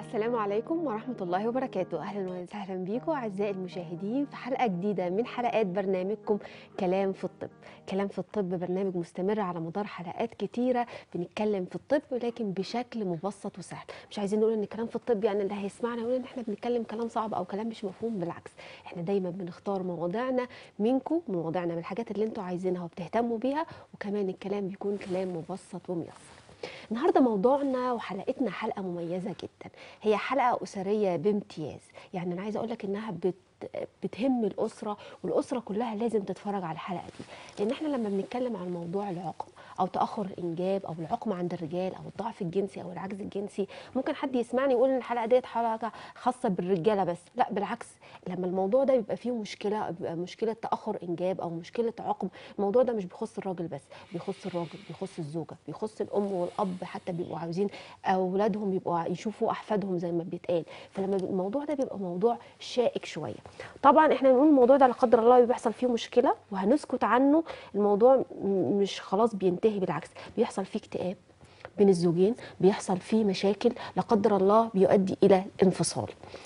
السلام عليكم ورحمة الله وبركاته أهلا وسهلا بيكم أعزائي المشاهدين في حلقة جديدة من حلقات برنامجكم كلام في الطب كلام في الطب برنامج مستمر على مدار حلقات كتيرة بنتكلم في الطب ولكن بشكل مبسط وسهل مش عايزين نقول ان كلام في الطب يعني اللي هيسمعنا يقول ان احنا بنتكلم كلام صعب او كلام مش مفهوم بالعكس احنا دايما بنختار مواضيعنا منكم مواضيعنا من الحاجات اللي انتوا عايزينها وبتهتموا بيها وكمان الكلام بيكون كلام مبسط وميسر النهارده موضوعنا وحلقتنا حلقه مميزه جدا هي حلقه اسريه بامتياز يعني انا عايزه اقول لك انها بت بتهم الاسره والاسره كلها لازم تتفرج على الحلقه دي لان احنا لما بنتكلم عن موضوع العقم او تاخر الانجاب او العقم عند الرجال او الضعف الجنسي او العجز الجنسي ممكن حد يسمعني يقول ان الحلقه ديت حلقه خاصه بالرجاله بس لا بالعكس لما الموضوع ده بيبقى فيه مشكله بيبقى مشكله تاخر انجاب او مشكله عقم الموضوع ده مش بيخص الراجل بس بيخص الراجل بيخص الزوجه بيخص الام والاب حتى بيبقوا عاوزين اولادهم يبقوا يشوفوا احفادهم زي ما بيتقال فلما الموضوع ده بيبقى موضوع شائك شويه طبعا احنا بنقول الموضوع ده لا قدر الله بيحصل فيه مشكله وهنسكت عنه الموضوع مش خلاص بينتهي بالعكس بيحصل فيه اكتئاب بين الزوجين بيحصل فيه مشاكل لا قدر الله بيؤدي الى انفصال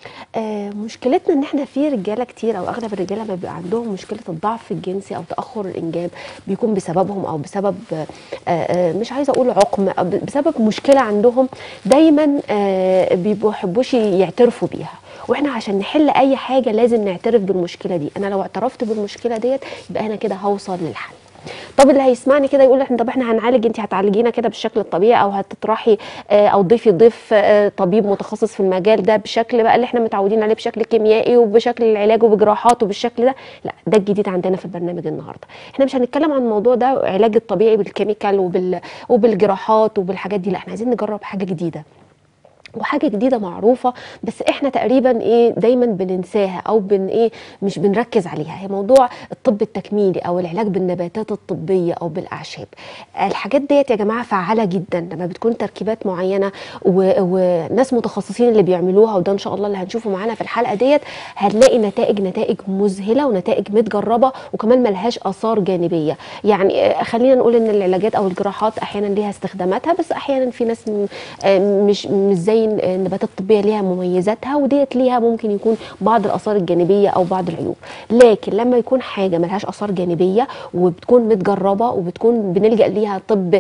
آه مشكلتنا ان احنا في رجاله كتير او اغلب الرجاله ما بيبقى عندهم مشكله الضعف الجنسي او تاخر الانجاب بيكون بسببهم او بسبب آه آه مش عايزه اقول عقم بسبب مشكله عندهم دايما آه بيبقوا يحبوش يعترفوا بيها واحنا عشان نحل اي حاجه لازم نعترف بالمشكله دي انا لو اعترفت بالمشكله ديت يبقى انا كده هوصل للحل طب اللي هيسمعني كده يقول احنا طب احنا هنعالج انت هتعالجينا كده بالشكل الطبيعي او هتطرحي اه او ضيفي ضيف اه طبيب متخصص في المجال ده بشكل بقى اللي احنا متعودين عليه بشكل كيميائي وبشكل العلاج وبجراحات وبالشكل ده لا ده الجديد عندنا في البرنامج النهارده احنا مش هنتكلم عن الموضوع ده علاج الطبيعي بالكيميكال وبال وبالجراحات وبالحاجات دي لا احنا عايزين نجرب حاجه جديده وحاجه جديده معروفه بس احنا تقريبا ايه دايما بننساها او بن ايه مش بنركز عليها هي موضوع الطب التكميلي او العلاج بالنباتات الطبيه او بالاعشاب الحاجات ديت يا جماعه فعاله جدا لما بتكون تركيبات معينه وناس متخصصين اللي بيعملوها وده ان شاء الله اللي هنشوفه معانا في الحلقه ديت هنلاقي نتائج نتائج مذهله ونتائج متجربه وكمان ملهاش اثار جانبيه يعني خلينا نقول ان العلاجات او الجراحات احيانا ليها استخداماتها بس احيانا في ناس مش مش زي النباتات الطبيه ليها مميزاتها وديت ليها ممكن يكون بعض الاثار الجانبيه او بعض العيوب لكن لما يكون حاجه ملهاش اثار جانبيه وبتكون متجربه وبتكون بنلجا ليها طب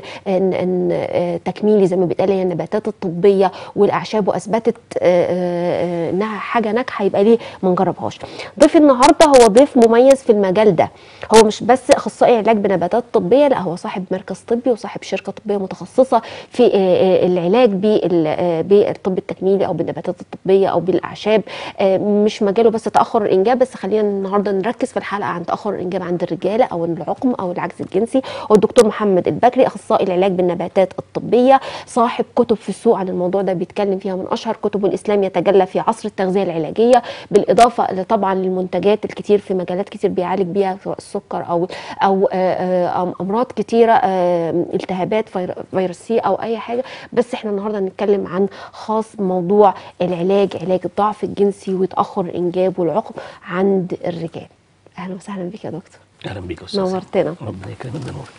تكميلي زي ما بيتقال هي النباتات الطبيه والاعشاب واثبتت انها حاجه ناجحه يبقى ليه ما نجربهاش ضيف النهارده هو ضيف مميز في المجال ده هو مش بس اخصائي علاج بنباتات طبيه لا هو صاحب مركز طبي وصاحب شركه طبيه متخصصه في العلاج بال الطب التكميلي او بالنباتات الطبيه او بالاعشاب مش مجاله بس تاخر الانجاب بس خلينا النهارده نركز في الحلقه عن تاخر الانجاب عند الرجاله او العقم او العجز الجنسي هو الدكتور محمد البكري اخصائي العلاج بالنباتات الطبيه صاحب كتب في السوق عن الموضوع ده بيتكلم فيها من اشهر كتبه الاسلام يتجلى في عصر التغذيه العلاجيه بالاضافه طبعا للمنتجات الكتير في مجالات كتير بيعالج بيها سواء السكر او او امراض كتيره التهابات فيروسيه او اي حاجه بس احنا النهارده هنتكلم عن خاص بموضوع العلاج علاج الضعف الجنسي وتاخر الانجاب والعقم عند الرجال اهلا وسهلا بك يا دكتور اهلا بيك يا استاذ نورتنا ربنا يكرمك ده نورك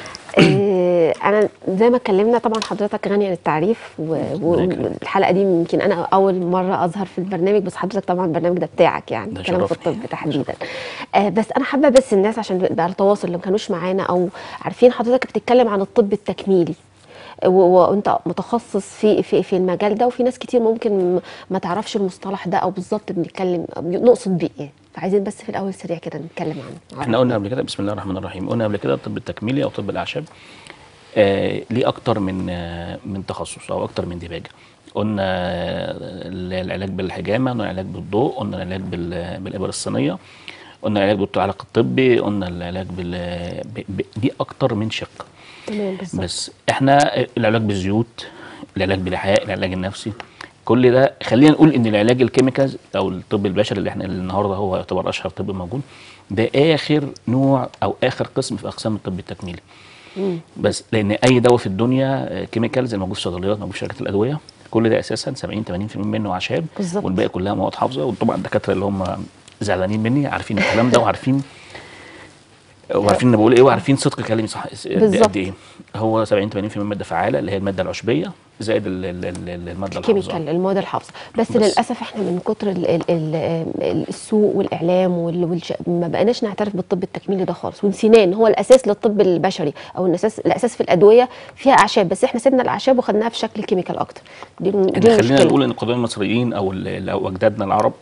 آه انا زي ما اتكلمنا طبعا حضرتك غني عن التعريف والحلقه دي يمكن انا اول مره اظهر في البرنامج بس حضرتك طبعا البرنامج ده بتاعك يعني ده كلام في شرفني. الطب تحديدا آه بس انا حابه بس الناس عشان يبقى التواصل اللي ما كانوش معانا او عارفين حضرتك بتتكلم عن الطب التكميلي وانت متخصص في في في المجال ده وفي ناس كتير ممكن ما تعرفش المصطلح ده او بالظبط بنتكلم نقصد بيه ايه فعايزين بس في الاول سريع كده نتكلم عنه احنا قلنا قبل كده بسم الله الرحمن الرحيم قلنا قبل كده الطب التكميلي او طب الاعشاب آه ليه اكتر من آه من تخصص او اكتر من ديباجه قلنا آه، العلاج بالحجامه قلنا العلاج بالضوء قلنا العلاج بال- بالابر الصينيه قلنا العلاج بالعلاق الطبي قلنا العلاج بال ب- ب- دي اكتر من شق تمام بالظبط بس احنا العلاج بالزيوت العلاج بالاحياء العلاج النفسي كل ده خلينا نقول ان العلاج الكيميكالز او الطب البشري اللي احنا اللي النهارده هو يعتبر اشهر طب موجود ده اخر نوع او اخر قسم في اقسام الطب التكميلي بس لان اي دواء في الدنيا كيميكالز الموجود في الصيدليات موجود في شركات الادويه كل ده اساسا 70 80% منه اعشاب بالظبط. والباقي كلها مواد حافظه وطبعا الدكاتره اللي هم زعلانين مني عارفين الكلام ده وعارفين وعارفين انا بقول ايه وعارفين صدق كلامي صح قد بالظبط. قد ايه هو 70 80% ماده فعاله اللي هي الماده العشبيه زائد ال- ال- ال- الماده الحافظه كيميكال المواد الحافظه بس, بس. للاسف احنا من كتر ال ال ال ال السوق والاعلام وال والش... ما بقيناش نعترف بالطب التكميلي ده خالص ونسيناه ان هو الاساس للطب البشري او الاساس الاساس في الادويه فيها اعشاب بس احنا سيبنا الاعشاب وخدناها في شكل كيميكال اكتر دي, دي يعني خلينا المشكله نقول ان القدماء المصريين او ال- او اجدادنا العرب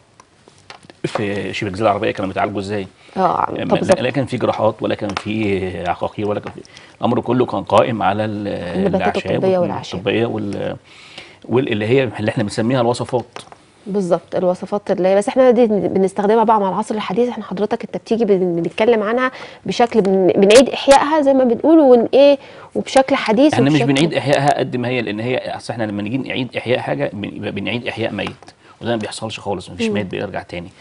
في شبه الجزيره العربيه كانوا بيتعالجوا ازاي؟ اه طب ما- بالظبط لا كان في جراحات ولا كان في عقاقير ولا كان في الامر كله كان قائم على ال- النباتات الاعشاب الطبية والأعشاب. الطبيه وال واللي هي اللي احنا بنسميها الوصفات بالظبط الوصفات اللي هي بس احنا دي بنستخدمها بقى مع العصر الحديث احنا حضرتك انت بتيجي بن- بنتكلم عنها بشكل بن- بنعيد احيائها زي ما بنقول ون ايه وبشكل حديث احنا مش وبشكل- بنعيد احيائها قد ما هي لان هي اصل احنا لما نيجي نعيد احياء حاجه بن- يبقى بنعيد احياء ميت وده ما بيحصلش خالص مفيش ميت بيرجع تاني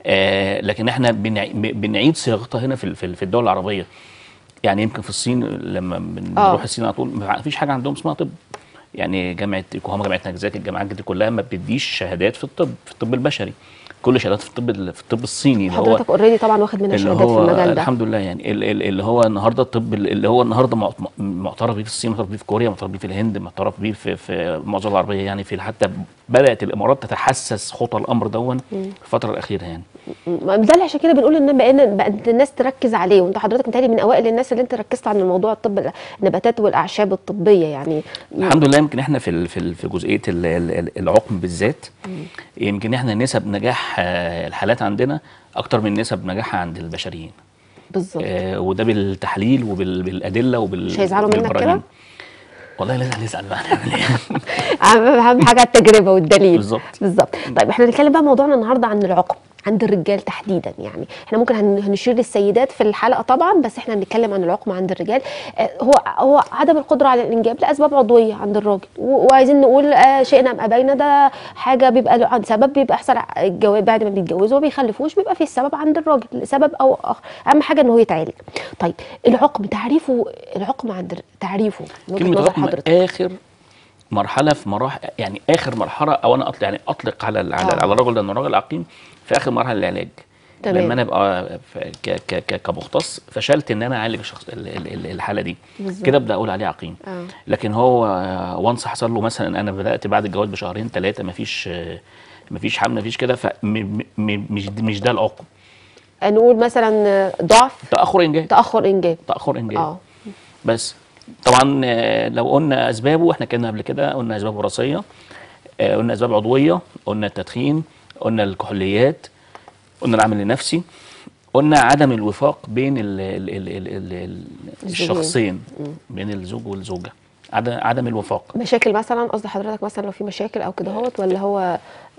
آه لكن احنا بنع- ب- بنعيد صياغتها هنا في ال- في ال- في الدول العربيه يعني يمكن في الصين لما بنروح آه. الصين على طول ما فيش حاجه عندهم اسمها طب يعني جامعه يوكوهاما جامعه ناجازاكي الجامعات دي كلها ما بتديش شهادات في الطب في الطب البشري كل شهادات في الطب ال- في الطب الصيني اللي هو حضرتك اوريدي طبعا واخد منها اللي شهادات في هو المجال ده الحمد لله يعني ال- ال- اللي هو النهارده الطب ال- اللي هو النهارده معت- معترف بيه في الصين معترف بيه في كوريا معترف بيه في الهند معترف بيه في في معظم العربيه يعني في حتى بدات الامارات تتحسس خطى الامر دون في الفتره الاخيره يعني م- ده اللي عشان كده بنقول ان بقينا بقت الناس تركز عليه وانت حضرتك متهيألي من اوائل الناس اللي انت ركزت عن الموضوع الطب النباتات والاعشاب الطبيه يعني الحمد لله يمكن احنا في ال- في ال- في جزئيه ال- ال- ال- العقم بالذات يمكن احنا نسب نجاح آه، الحالات عندنا اكتر من نسب نجاحها عند البشريين بالظبط آه، وده بالتحليل وبالادله وبال مش هيزعلوا منك بالبراهين. كده؟ والله لازم نزعل بقى هنعمل ايه اهم أهم حاجه التجربه والدليل بالظبط. بالظبط طيب احنا هنتكلم بقى موضوعنا النهارده عن العقم عند الرجال تحديدا يعني احنا ممكن هن- هنشير للسيدات في الحلقه طبعا بس احنا هنتكلم عن العقم عند الرجال آه، هو هو عدم القدره على الانجاب لاسباب عضويه عند الراجل و- وعايزين نقول آه، شئنا ام ابينا ده حاجه بيبقى له عن سبب بيبقى يحصل الجواز بعد ما بيتجوزوا وما بيخلفوش بيبقى في السبب عند الراجل لسبب او اخر اهم حاجه ان هو يتعالج طيب العقم تعريفه العقم عند الر- تعريفه من وجهه كلمه نظر عقم حضرتك اخر مرحله في مراحل يعني اخر مرحله او انا اطلق يعني اطلق على ال- على, آه. على الرجل ده انه راجل عقيم في اخر مرحله العلاج تمام. لما انا ابقى ف- ك- ك- ك- كمختص فشلت ان انا اعالج الشخص ال- ال- ال- الحاله دي بالظبط. كده ابدا اقول عليه عقيم آه. لكن هو وانس حصل له مثلا انا بدات بعد الجواز بشهرين ثلاثه مفيش مفيش حمل مفيش كده فمش مش ده العقم نقول مثلا ضعف تاخر انجاب تاخر انجاب تاخر انجاب اه بس طبعا آه، لو قلنا اسبابه احنا اتكلمنا قبل كده قلنا اسباب وراثيه آه، قلنا اسباب عضويه قلنا التدخين قلنا الكحوليات قلنا العامل النفسي قلنا عدم الوفاق بين ال ال ال ال ال ال الزوجين. الشخصين بين الزوج والزوجه عدم عدم الوفاق مشاكل مثلا قصد حضرتك مثلا لو في مشاكل او كده هوت ولا هو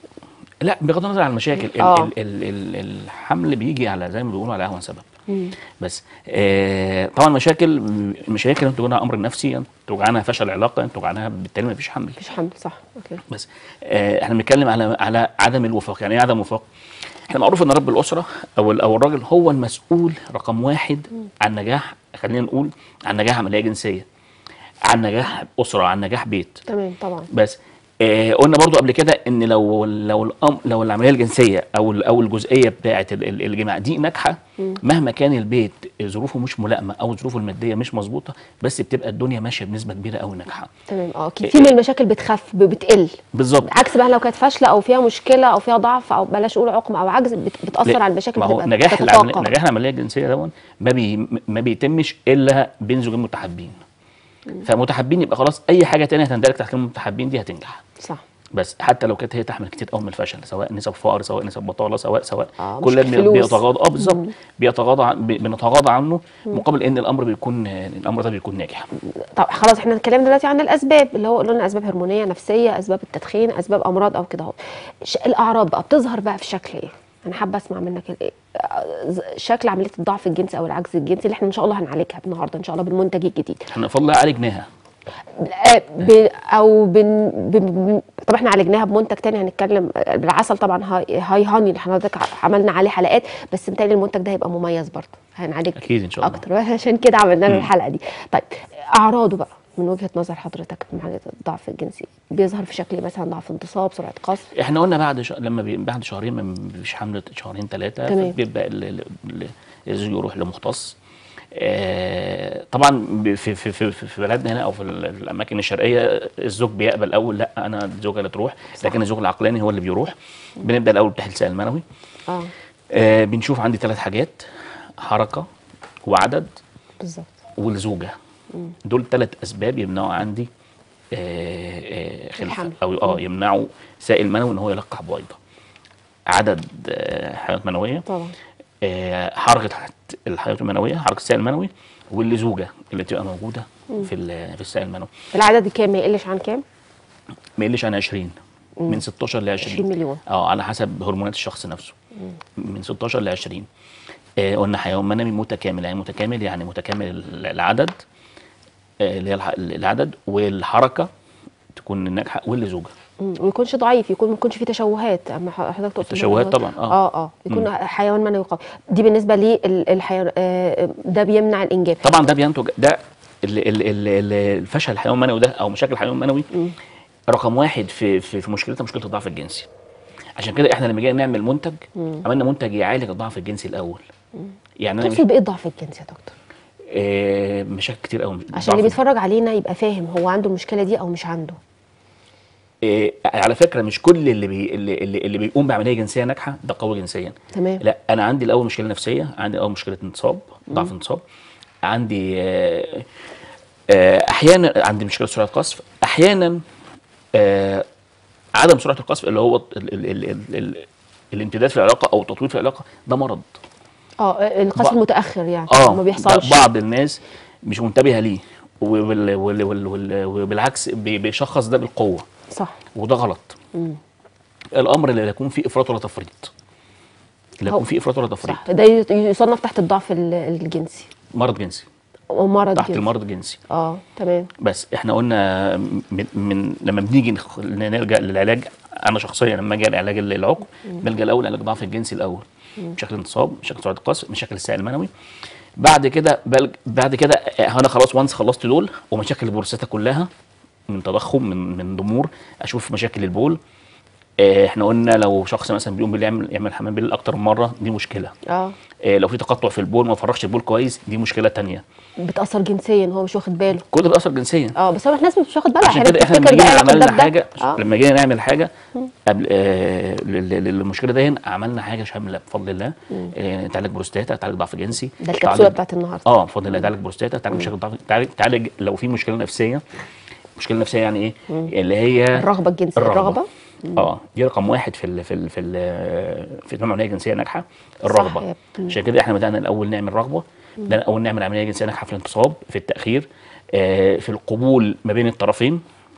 لا بغض النظر عن المشاكل ال آه. ال ال ال الحمل بيجي على زي ما بيقولوا على اهون سبب بس آه طبعا مشاكل مشاكل انتوا عنها امر نفسي انتوا عنها فشل علاقه انتوا عنها بالتالي ما فيش حمل مفيش حمل صح اوكي بس آه احنا بنتكلم على على عدم الوفاق يعني ايه عدم الوفاق احنا معروف ان رب الاسره او ال- او الراجل هو المسؤول رقم واحد عن نجاح خلينا نقول عن نجاح عمليه جنسيه عن نجاح اسره عن نجاح بيت تمام طبعا بس آه قلنا برضو قبل كده ان لو لو الأم لو العمليه الجنسيه او ال- او الجزئيه بتاعه ال- ال- الجماع دي ناجحه مهما كان البيت ظروفه مش ملائمه او ظروفه الماديه مش مظبوطه بس بتبقى الدنيا ماشيه بنسبه كبيره قوي ناجحه تمام اه كتير من المشاكل بتخف ب- بتقل بالظبط عكس بقى لو كانت فاشله او فيها مشكله او فيها ضعف او بلاش اقول عقم او عجز بت- بتاثر لا، على المشاكل ما هو بتبقى نجاح العمليه تتفاقم. نجاح العمليه الجنسيه دون ما بي ما بيتمش الا بين زوجين متحابين فمتحابين يبقى خلاص اي حاجه تانية هتندرج تحت كلمه متحابين دي هتنجح صح بس حتى لو كانت هي تحمل كتير قوي من الفشل سواء نسب فقر سواء نسب بطاله سواء سواء آه، كل ده مش بي- فلوس. بيتغاضى اه بالظبط بيتغاضى عن بي- بنتغاضى عنه مقابل ان الامر بيكون الامر ده بيكون ناجح طب خلاص احنا اتكلمنا دلوقتي عن الاسباب اللي هو قلنا اسباب هرمونيه نفسيه اسباب التدخين اسباب امراض او كده اهو ش- الاعراض بقى بتظهر بقى في شكل ايه انا حابه اسمع منك الايه آه، ز- شكل عمليه الضعف الجنسي او العجز الجنسي اللي احنا ان شاء الله هنعالجها النهارده ان شاء الله بالمنتج الجديد احنا بفضل الله عالجناها آه، ب- او بن بن بن- طب احنا عالجناها بمنتج تاني هنتكلم آه، بالعسل طبعا هاي, هاي هاني اللي حضرتك ع- عملنا عليه حلقات بس متهيألي المنتج ده هيبقى مميز برضه هنعالج أكيد إن شاء الله. اكتر عشان كده عملنا له الحلقه دي طيب اعراضه بقى من وجهه نظر حضرتك من حاجه الضعف الجنسي بيظهر في شكل مثلا ضعف انتصاب سرعه قصف احنا قلنا بعد ش... لما بي... بعد شهرين ما فيش حمل شهرين ثلاثه تمام. بيبدا ال... ال... ال- الزوج يروح لمختص آه، طبعا ب- في في في في بلدنا هنا او في ال- في الاماكن الشرقيه الزوج بيقبل الاول لا انا الزوجه اللي تروح لكن الزوج العقلاني هو اللي بيروح بنبدا الاول بتحليل سائل منوي اه آه، بنشوف عندي ثلاث حاجات حركه وعدد بالظبط والزوجه دول ثلاث اسباب يمنعوا عندي آه، آه، خلفه الحمل. او اه يمنعوا سائل منوي ان هو يلقح بويضه عدد آه، حيوانات منويه طبعا آه، حركه الحيوانات المنويه حركه السائل المنوي واللي زوجه اللي تبقى موجوده في ال- في السائل المنوي العدد كام ما يقلش عن كام ما يقلش عن 20 من 16 ل 20 20 مليون. اه على حسب هرمونات الشخص نفسه من 16 ل 20 آه قلنا حيوان منوي متكامل يعني متكامل يعني متكامل ال- العدد آه، اللي هي الح- العدد والحركه تكون ناجحه واللي زوجه مم. وما يكونش ضعيف يكون ما يكونش فيه تشوهات اما ح- حضرتك تقصد تشوهات إن هو- طبعا، آه. اه اه يكون حيوان منوي قوي دي بالنسبه للحيوان آه ده بيمنع الانجاب طبعا ده بينتج ده ال- ال- ال- ال- الفشل الحيوان المنوي ده او مشاكل الحيوان المنوي رقم واحد في في, في مشكلتها مشكله الضعف الجنسي عشان كده احنا لما جينا نعمل منتج عملنا منتج يعالج الضعف الجنسي الاول يعني انا مش تقصد بايه الضعف الجنسي يا دكتور آه مشاكل كتير قوي عشان اللي بيتفرج علينا يبقى فاهم هو عنده المشكله دي او مش عنده آه على فكره مش كل اللي بي اللي, اللي, اللي بيقوم بعمليه جنسيه ناجحه ده قوي جنسيا تمام لا انا عندي الاول مشكله نفسيه عندي الاول مشكله انتصاب ضعف انتصاب عندي آه، آه، احيانا عندي مشكله سرعه قصف احيانا آه، عدم سرعه القصف اللي هو ال ال ال ال ال الامتداد في العلاقه او التطويل في العلاقه ده مرض اه القصف ب- المتاخر يعني اه ما بيحصلش ب- بعض الناس مش منتبهه ليه وبال- وال- وال- وال- وبالعكس بي- بيشخص ده بالقوه صح وده غلط الامر لا يكون فيه افراط ولا تفريط لا هو- يكون فيه افراط ولا تفريط صح ده ي- يصنف تحت الضعف ال- الجنسي مرض جنسي او مرض تحت جنسي المرض الجنسي اه تمام بس احنا قلنا من, من لما بنيجي نخ- نلجا للعلاج انا شخصيا لما اجي لعلاج العقم بلجا الاول علاج الضعف الجنسي الاول مشاكل انتصاب مشاكل سرعه القصف مشاكل السائل المنوي بعد كده بلج... بعد كده انا خلاص وانس خلصت دول ومشاكل البروستاتا كلها من تضخم من من ضمور اشوف مشاكل البول آه، احنا قلنا لو شخص مثلا بيقوم بالليل يعمل يعمل حمام بالليل اكتر من مره دي مشكله اه آه، لو في تقطع في البول ما فرغش البول كويس دي مشكله تانية بتاثر جنسيا هو مش واخد باله كل ده بيأثر جنسيا اه بس هو الناس مش واخد بالها عشان أحياناً كده احنا لما بتفتكر ده جينا علاقة ده عملنا بده. حاجه اه لما جينا نعمل حاجه قبل آه لل- لل- للمشكله دي عملنا حاجه شامله بفضل الله آه تعالج بروستاتا تعالج ضعف جنسي ده الكبسوله تعالج- بتاعت النهارده اه بفضل الله تعالج بروستاتا تعالج مشاكل ضعف تعالج, تعالج لو في مشكله نفسيه مشكله نفسيه يعني ايه اللي هي الرغبه الجنسيه الرغبه اه دي رقم واحد في ال في ال في ال في العمليه الجنسيه ناجحه الرغبه يا ابني. عشان كده احنا بدانا الاول نعمل رغبه بدانا الاول نعمل عمليه جنسيه ناجحه في الانتصاب في التاخير آه في القبول ما بين الطرفين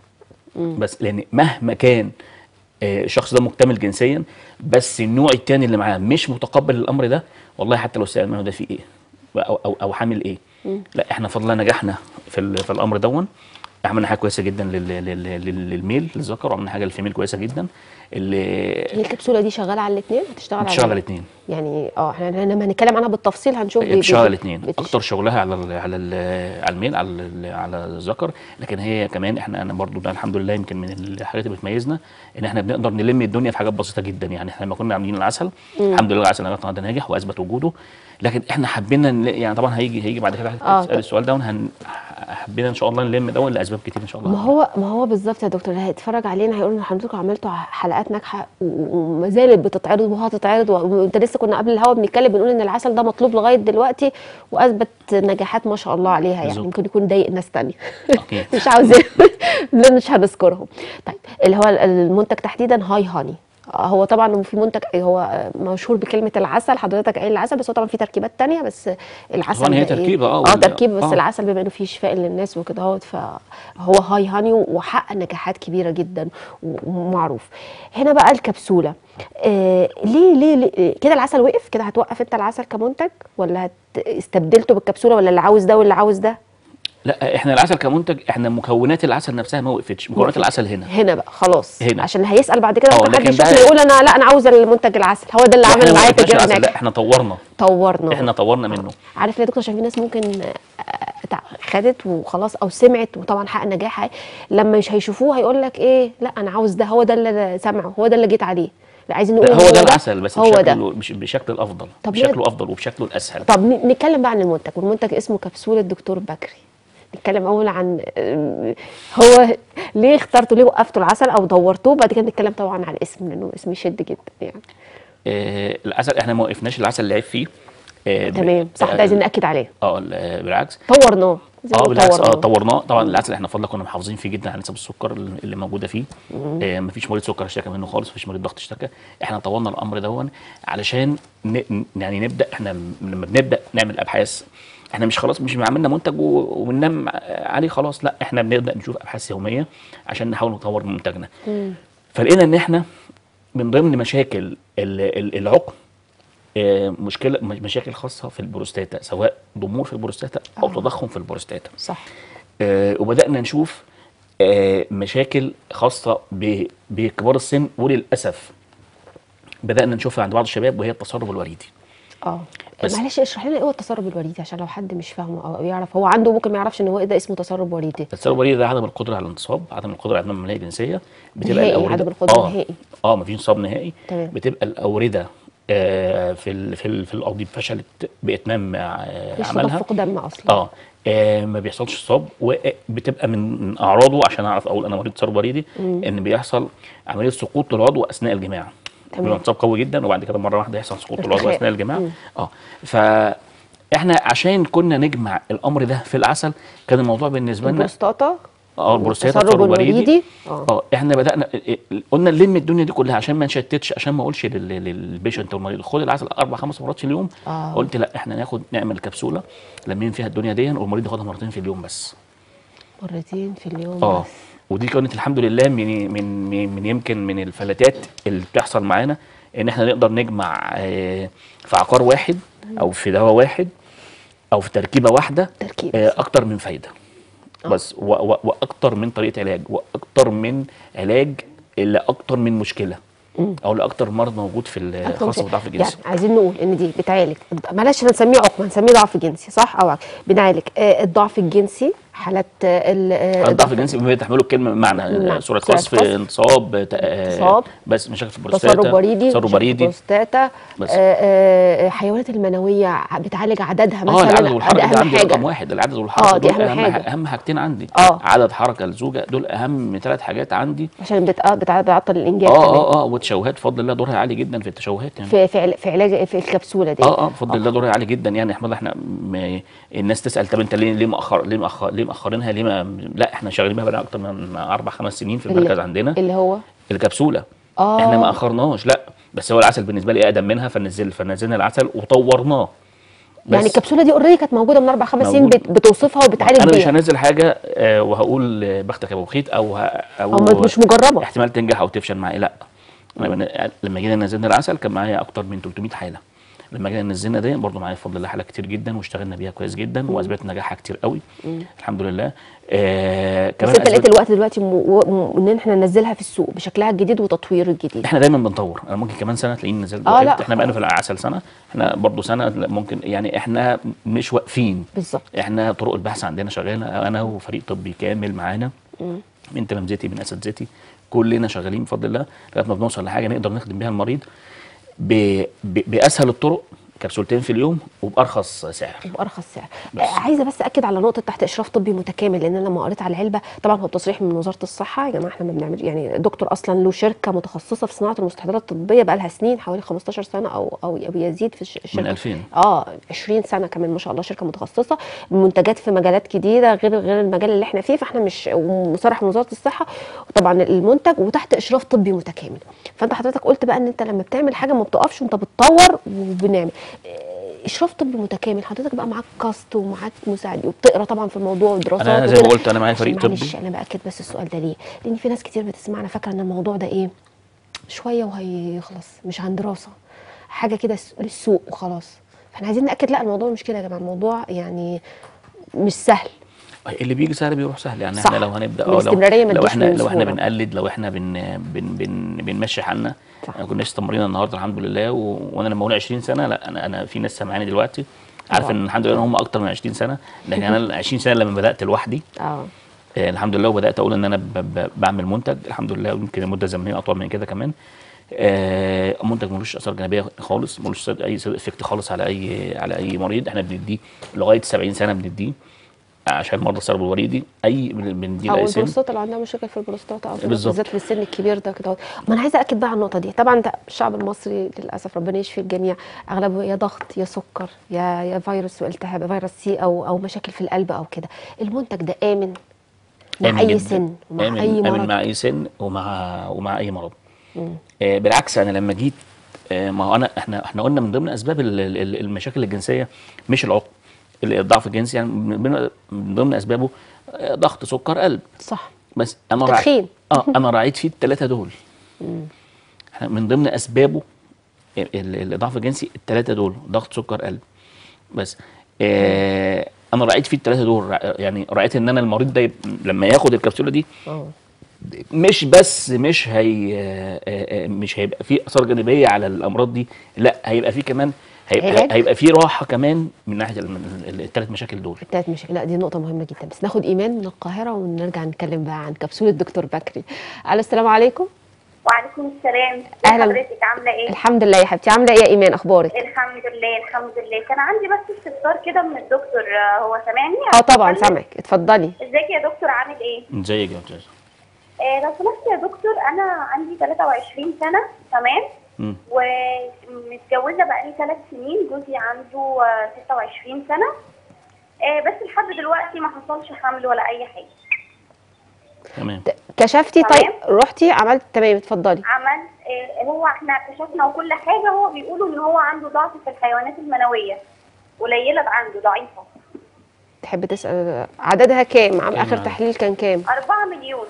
بس لان مهما كان آه، الشخص ده مكتمل جنسيا بس النوع التاني اللي معاه مش متقبل الامر ده والله حتى لو سال ما هو ده فيه ايه او او, أو حامل ايه لا احنا فضلنا نجحنا في ال- في الامر دون عملنا حاجه كويسه جدا لل- لل- لل- للميل للذكر وعملنا حاجه للفيميل كويسه جدا اللي هي الكبسوله دي شغاله على الاثنين بتشتغل على بتشتغل على الاثنين يعني اه احنا لما هنتكلم عنها بالتفصيل هنشوف بي- بتشتغل بي- الاثنين بتش- اكتر شغلها على ال على ال على الميل على ال على الذكر لكن هي كمان احنا انا برضو ده الحمد لله يمكن من الحاجات اللي بتميزنا ان احنا بنقدر نلم الدنيا في حاجات بسيطه جدا يعني احنا لما كنا عاملين العسل الحمد لله العسل لغايه النهارده ناجح واثبت وجوده لكن احنا حبينا نل- يعني طبعا هيجي هيجي بعد كده آه، تسال السؤال ده وهن حبينا ان شاء الله نلم ده لاسباب كتير ان شاء الله ما هو ما هو بالظبط يا دكتور اللي هيتفرج علينا هيقول ان حضرتكم عملتوا حلقات ناجحه و- و- وما زالت بتتعرض وهتتعرض وانت لسه كنا قبل الهوا بنتكلم بنقول ان العسل ده مطلوب لغايه دلوقتي واثبت نجاحات ما شاء الله عليها يعني بالظبط. ممكن يكون ضايق ناس تانية أكيد. مش عاوزين لا مش هنذكرهم طيب اللي هو المنتج تحديدا هاي هاني هو طبعا في منتج هو مشهور بكلمه العسل حضرتك قايل العسل بس هو طبعا في تركيبات تانية بس العسل طبعاً هي ده إيه؟ تركيبة، آه، اه وال- تركيبه بس آه. العسل بما انه فيه شفاء للناس وكده اهوت فهو هاي هاني وحقق نجاحات كبيره جدا و- ومعروف هنا بقى الكبسوله آه ليه ليه, ليه كده العسل وقف كده هتوقف انت العسل كمنتج ولا هت استبدلته بالكبسوله ولا اللي عاوز ده واللي عاوز ده لا احنا العسل كمنتج احنا مكونات العسل نفسها ما وقفتش مكونات العسل هنا هنا بقى خلاص هنا. عشان اللي هيسال بعد كده آه، ممكن حد لكن يشوفني بقى- يقول انا لا انا عاوز المنتج العسل هو ده اللي احنا عامل ما معايا وقفناش تجاره العسل لا ناجح احنا طورنا طورنا احنا طورنا منه عارف ليه يا دكتور عشان في ناس ممكن آه، تع- خدت وخلاص او سمعت وطبعا حقق نجاح لما مش هيشوفوه هيقول لك ايه لا انا عاوز ده هو ده اللي سمعه هو ده اللي جيت عليه عايزين نقول لا إن هو ده العسل بس هو ده بشكله مش بشكل الافضل طب ليه- بشكله افضل وبشكله الاسهل طب ن- نتكلم بقى عن المنتج والمنتج اسمه كبسولة دكتور بكري نتكلم اول عن آم، هو ليه اخترتوا ليه وقفتوا العسل او دورتوه بعد كده نتكلم طبعا على الاسم لانه اسم يشد جدا يعني آه العسل احنا ما وقفناش العسل اللي عيب فيه آه تمام صح آه، ده عايزين ناكد عليه اه ال- بالعكس طورناه زي ما اه قلت بالعكس اه طورناه. طورناه طبعا العسل احنا فضل كنا محافظين فيه جدا على نسب السكر اللي اللي موجوده فيه آه مفيش مريض سكر اشتكى منه خالص مفيش مريض ضغط اشتكى احنا طورنا الامر دون علشان ن... ن- يعني نبدا احنا م- لما بنبدا نعمل ابحاث احنا مش خلاص مش عملنا منتج و- وبننام عليه خلاص لا احنا بنبدا نشوف ابحاث يوميه عشان نحاول نطور من منتجنا فلقينا ان احنا من ضمن مشاكل ال- ال- العقم آه، مشكله مش- مشاكل خاصه في البروستاتا سواء ضمور في البروستاتا او آه. تضخم في البروستاتا صح آه، وبدانا نشوف آه، مشاكل خاصه ب- بكبار السن وللاسف بدانا نشوفها عند بعض الشباب وهي التسرب الوريدي اه بس- معلش اشرح لنا ايه هو التسرب الوريدي عشان لو حد مش فاهمه او يعرف هو عنده ممكن ما يعرفش ان هو ايه ده اسمه تسرب وريدي التسرب الوريدي ده عدم القدره على الانتصاب عدم القدره على العمليه العمليه الجنسيه نهائي، الأوردة- عدم القدرة اه نهائي. اه مفيش انتصاب نهائي تمام. بتبقى الاورده آه، في ال في ال في القضيب فشلت باتمام آه، مش عملها تدفق دم اصلا اه آه، ما بيحصلش اصاب وبتبقى من من اعراضه عشان اعرف اقول انا مريض تسرب وريدي ان بيحصل عمليه سقوط للعضو اثناء الجماع تمام. بيبقى انتصاب قوي جدا وبعد كده مره واحده يحصل سقوط للعضو ارتخاء. اثناء الجماع مم. اه فاحنا عشان كنا نجمع الامر ده في العسل كان الموضوع بالنسبه لنا البروستاتا اه البروستاتا التسرب التسرب الوريدي الوريدي اه اه احنا بدانا اه، اه، قلنا نلم الدنيا دي كلها عشان ما نشتتش عشان ما اقولش لل- لل- للبيشنت والمريض خد العسل اربع خمس مرات في اليوم آه. قلت لا احنا ناخد نعمل كبسوله لمين فيها الدنيا دي والمريض ياخدها مرتين في اليوم بس مرتين في اليوم اه بس ودي كانت الحمد لله من من من, من يمكن من الفلاتات اللي بتحصل معانا ان احنا نقدر نجمع اه، في عقار واحد او في دواء واحد او في تركيبه واحده تركيبة. اه، اكتر من فايده بس و و واكتر من طريقه علاج واكتر من علاج لاكتر من مشكله او لاكتر مرض موجود في ال- أكتر خاصه مش- بالضعف يعني الجنسي عايزين نقول ان دي بتعالج معلش هنسميه عقم هنسميه ضعف جنسي صح او عكس. بنعالج آه، الضعف الجنسي حالات آه، ال- آه، الضعف الجنسي بتحمله الكلمه بمعنى نعم. سرعه سرعة قصف قصف. انتصاب ت- آه، انتصاب. بس مشاكل في البروستاتا تسرب وريدي تسرب مشاكل وريدي بروستاتا بس. آه، آه، حيوانات المنويه ع- بتعالج عددها مثلا اه العدد والحركه ده ده اهم عندي حاجه رقم واحد العدد والحركه آه، دي دول أهم اهم حاجة. اهم حاجتين عندي آه. عدد حركه الزوجه دول اهم ثلاث حاجات عندي عشان بت- آه، بتع- بتعطل الانجاب اه كمان. اه اه والتشوهات بفضل الله دورها عالي جدا في التشوهات يعني في في عل- في علاج في الكبسوله دي اه اه بفضل الله دورها عالي جدا يعني احمد الله احنا م... الناس تسال طب انت ليه ليه مؤخر ليه مؤخر ليه مأخرينها ليه ما لا احنا شغالين بيها بقى اكتر من اربع خمس سنين في اللي- المركز عندنا اللي هو الكبسوله آه. احنا ما اخرناش لا بس هو العسل بالنسبه لي اقدم منها فنزل فنزلنا العسل وطورناه يعني بس الكبسوله دي اوريدي كانت موجوده من اربع خمس سنين موجودة. بت- بتوصفها وبتعالج انا مش بيها هنزل حاجه آه وهقول آه، بختك يا ابو بخيت او ه... او أو مش مجربه احتمال تنجح او تفشل معايا لا أنا بن- لما جينا نزلنا العسل كان معايا اكتر من 300 حاله لما جينا نزلنا ده برضو معايا بفضل الله حالات كتير جدا واشتغلنا بيها كويس جدا واثبت نجاحها كتير قوي الحمد لله آه بس انت أثبت- لقيت الوقت دلوقتي م... م... ان احنا ننزلها في السوق بشكلها الجديد وتطوير الجديد احنا دايما بنطور انا ممكن كمان سنه تلاقيني نزلت آه، واحد. لا. احنا بقينا في العسل سنه احنا برضو سنه لا، ممكن يعني احنا مش واقفين بالظبط احنا طرق البحث عندنا شغاله انا وفريق طبي كامل معانا من تلامذتي من اساتذتي كلنا شغالين بفضل الله لغايه ما بنوصل لحاجه نقدر نخدم بيها المريض ب... ب... باسهل الطرق كبسولتين في اليوم وبارخص سعر وبارخص سعر بس. آه، عايزه بس اكد على نقطه تحت اشراف طبي متكامل لان انا لما قريت على العلبه طبعا هو تصريح من وزاره الصحه يا جماعه احنا ما بنعمل يعني دكتور اصلا له شركه متخصصه في صناعه المستحضرات الطبيه بقى لها سنين حوالي 15 سنه او او أو يزيد في الش- الشركه 2000. اه 20 سنه كمان ما شاء الله شركه متخصصه منتجات في مجالات جديده غير غير المجال اللي احنا فيه فاحنا مش ومصرح من وزاره الصحه طبعا المنتج وتحت اشراف طبي متكامل فانت حضرتك قلت بقى ان انت لما بتعمل حاجه ما بتقفش وانت بتطور وبنعمل آه، اشراف طبي متكامل حضرتك بقى معاك كاست ومعاك مساعد وبتقرا طبعا في الموضوع ودراسات أنا زي ما وكده. قلت أنا معايا عشان فريق معلش طبي. انا باكد بس السؤال ده ليه لان في ناس كتير بتسمعنا فاكره ان الموضوع ده ايه شويه وهيخلص مش عن دراسه حاجه كده س- للسوق وخلاص فاحنا عايزين ناكد لا الموضوع مش كده يا جماعه الموضوع يعني مش سهل اللي بيجي سهل بيروح سهل يعني صح. احنا لو هنبدا اه لو, الاستمرارية ما لو تجيش احنا من لو احنا سهولة. بنقلد لو احنا بن بن بن بنمشي حالنا صح. انا كنا استمرينا النهارده الحمد لله و... وانا لما اقول 20 سنه لا انا انا في ناس سامعاني دلوقتي عارف طبعا. ان الحمد لله هم اكتر من 20 سنه لكن انا ال 20 سنه لما بدات لوحدي اه آه، الحمد لله وبدات اقول ان انا ب ب بعمل منتج الحمد لله ويمكن المده الزمنيه اطول من كده كمان آه منتج ملوش اثار جانبيه خالص ملوش سايد- اي سايد افكت خالص على اي على اي مريض احنا بنديه لغايه 70 سنه بنديه عشان مرضى السرب الوريدي اي بن- بنديه او لاي سن البروستاتا اللي عندها مشاكل في البروستاتا او كده، بالظبط. بالذات في السن الكبير ده كده ما انا عايزه اكد بقى على النقطه دي طبعا ده الشعب المصري للاسف ربنا يشفي الجميع اغلبه يا ضغط يا سكر يا يا فيروس والتهاب فيروس سي او او مشاكل في القلب او كده المنتج ده امن مع آمن اي جداً. سن ومع آمن اي آمن مرض مع اي سن ومع ومع اي مرض آه بالعكس انا لما جيت آه ما هو انا احنا احنا قلنا من ضمن اسباب ال- ال- المشاكل الجنسيه مش العقم الضعف الجنسي يعني من ضمن- من ضمن اسبابه آه ضغط سكر قلب صح بس انا راعي تدخين. اه انا راعيت فيه الثلاثه دول احنا من ضمن اسبابه ال- ال- الضعف الجنسي الثلاثه دول ضغط سكر قلب بس آه انا راعيت فيه الثلاثه دول رع- يعني راعيت ان انا المريض ده يب- لما ياخد الكبسوله دي اه مش بس مش هي آه، آه، مش هيبقى في اثار جانبيه على الامراض دي لا هيبقى في كمان هيبقى, علاج؟ هيبقى في راحه كمان من ناحيه الثلاث مشاكل دول التلات مشاكل لا دي نقطه مهمه جدا بس ناخد ايمان من القاهره ونرجع نتكلم بقى عن كبسوله دكتور بكري الو السلام عليكم وعليكم السلام أهلاً. حضرتك عامله ايه الحمد لله يا حبيبتي عامله ايه يا ايمان اخبارك الحمد لله الحمد لله كان عندي بس استفسار كده من الدكتور آه، هو سامعني اه طبعا اتفضل. سامعك اتفضلي ازيك يا دكتور عامل ايه ازيك يا استاذ آه لو سمحت يا دكتور انا عندي 23 سنه تمام مم. ومتجوزه بقالي ثلاث سنين جوزي عنده آه، 26 سنه آه بس لحد دلوقتي ما حصلش حمل ولا اي حاجه تمام كشفتي تمام. طيب رحتي عملت تمام اتفضلي عمل آه هو احنا اكتشفنا وكل حاجه هو بيقولوا ان هو عنده ضعف في الحيوانات المنويه قليله عنده ضعيفه تحب تسال عددها كام عم كام اخر عدد؟ تحليل كان كام 4 مليون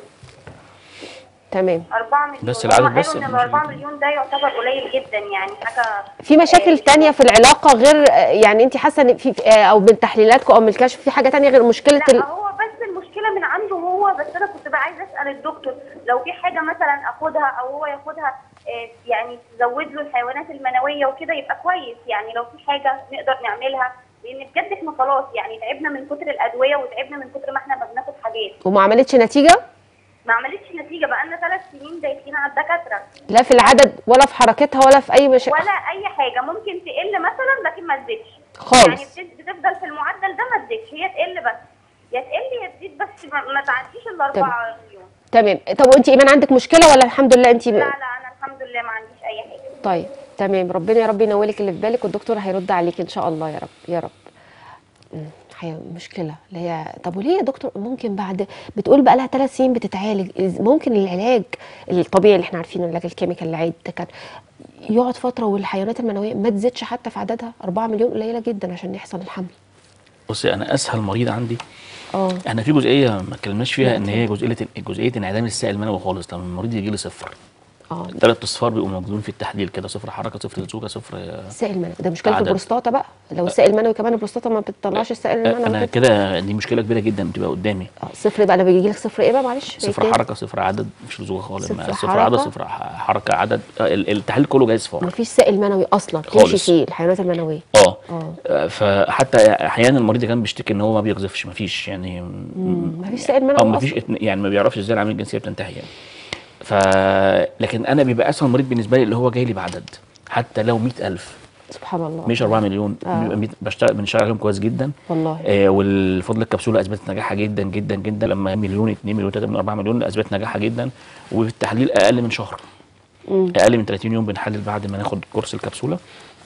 تمام 4 مليون بس العدد هما بس قالوا ان مش ال 4 العدد. مليون ده يعتبر قليل جدا يعني حاجه في مشاكل تانية في العلاقة غير يعني انت حاسة ان في في- او من تحليلاتكم او من الكشف في حاجة تانية غير مشكلة ال... لا هو بس المشكله من عنده هو بس انا كنت بقى عايزه اسال الدكتور لو في حاجه مثلا اخدها او هو ياخدها آه، يعني تزود له الحيوانات المنويه وكده يبقى كويس يعني لو في حاجه نقدر نعملها لان بجد احنا خلاص يعني تعبنا من كتر الادويه وتعبنا من كتر ما احنا ما بناخد حاجات وما عملتش نتيجة ما عملتش نتيجه بقى لنا ثلاث سنين دايسين على الدكاتره لا في العدد ولا في حركتها ولا في اي مشاكل ولا اي حاجه ممكن تقل مثلا لكن ما تزيدش خالص. يعني بت- بتفضل في المعدل ده ما تزيدش هي تقل بس يا تقل يا تزيد بس ما, ما تعديش ال 4 مليون تمام طب وانت ايمان عندك مشكلة ولا الحمد لله انت لا لا انا الحمد لله ما عنديش اي حاجه طيب تمام ربنا يا رب ينولك اللي في بالك والدكتور هيرد عليك ان شاء الله يا رب يا رب مم، هي مشكله اللي هي طب وليه يا دكتور ممكن بعد بتقول بقى لها ثلاث سنين بتتعالج إز- ممكن العلاج الطبيعي اللي احنا عارفينه العلاج الكيميكال العادي ده كان يقعد فتره والحيوانات المنويه ما تزيدش حتى في عددها 4 مليون قليله جدا عشان يحصل الحمل بصي انا اسهل مريض عندي اه احنا في جزئيه ما اتكلمناش فيها لا، ان هي جزئيه جزئيه انعدام السائل المنوي خالص لما المريض يجي لي صفر اه ثلاث اصفار بيبقوا موجودين في التحليل كده صفر حركه صفر لزوجه صفر آه، السائل المنوي ده مشكله في عدد. البروستاتا بقى لو السائل المنوي كمان البروستاتا ما بتطلعش السائل المنوي انا كده. كده دي مشكله كبيره جدا بتبقى قدامي اه صفر بقى لما بيجي لك صفر ايه بقى معلش صفر تاني. حركه صفر عدد مش لزوجه خالص صفر ما- صفر حركة. عدد صفر ح- حركه عدد آه، ال- التحليل كله جاي صفار مفيش سائل منوي اصلا تمشي خالص. فيه الحيوانات المنويه اه اه. آه، فحتى احيانا المريض كان بيشتكي ان هو ما بيقذفش مفيش يعني مفيش سائل منوي او مفيش أصلاً. اتن- يعني ما بيعرفش ازاي العمليه الجنسيه بتنتهي يعني ف لكن انا بيبقى اسهل مريض بالنسبه لي اللي هو جاي لي بعدد حتى لو 100000 سبحان الله مش 4 مليون آه. بيبقى مية- بشتغل بنشتغل عليهم كويس جدا والله آه والفضل الكبسوله اثبتت نجاحها جدا جدا جدا لما مليون 2 مليون 3 مليون 4 مليون اثبتت نجاحها جدا وفي التحليل اقل من شهر مم. اقل من 30 يوم بنحلل بعد ما ناخد كورس الكبسوله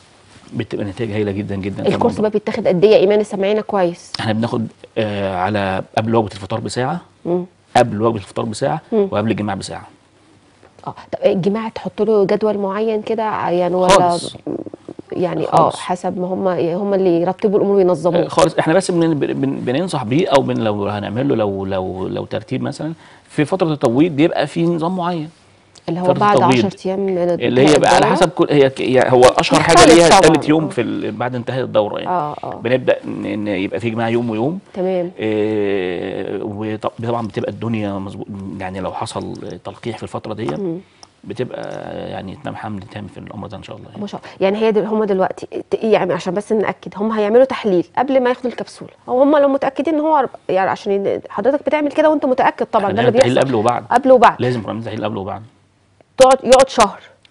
بتبقى نتائج هايله جدا جدا في الكورس الموضوع. بقى بيتاخد قد ايه يا ايمان سامعينا كويس احنا بناخد آه على قبل وجبه الفطار بساعه مم. قبل وجبه الفطار بساعه مم. وقبل الجماع بساعه اه طب الجماعه تحط له جدول معين كده يعني ولا خالص. يعني اه خالص. حسب ما هم هم اللي يرتبوا الامور وينظموها آه، خالص احنا بس بن بن بننصح بيه او بن لو هنعمل له لو لو لو ترتيب مثلا في فتره التبويض بيبقى في نظام معين اللي هو فترة بعد التبويض. 10 ايام من اللي هي بقى على الدورة. حسب كل هي ك- يعني هو اشهر حاجه مختلف ليها طبعاً. ثالث يوم آه. في ال- بعد انتهاء الدوره يعني اه اه بنبدا ان إن يبقى في جماع يوم ويوم تمام آه، وطبعا بتبقى الدنيا مظبوط يعني لو حصل تلقيح في الفتره دي بتبقى يعني تنام حمل تام في الامر ده ان شاء الله يعني. ما شاء الله يعني هي دل... هم دلوقتي ت- يعني عشان بس ناكد هم هيعملوا تحليل قبل ما ياخدوا الكبسوله او هم لو متاكدين ان هو يعني عشان ين- حضرتك بتعمل كده وانت متاكد طبعا ده احنا اللي بنعمل تحليل بيحصل قبل وبعد قبل وبعد لازم نعمل تحليل قبل وبعد تقعد يقعد شهر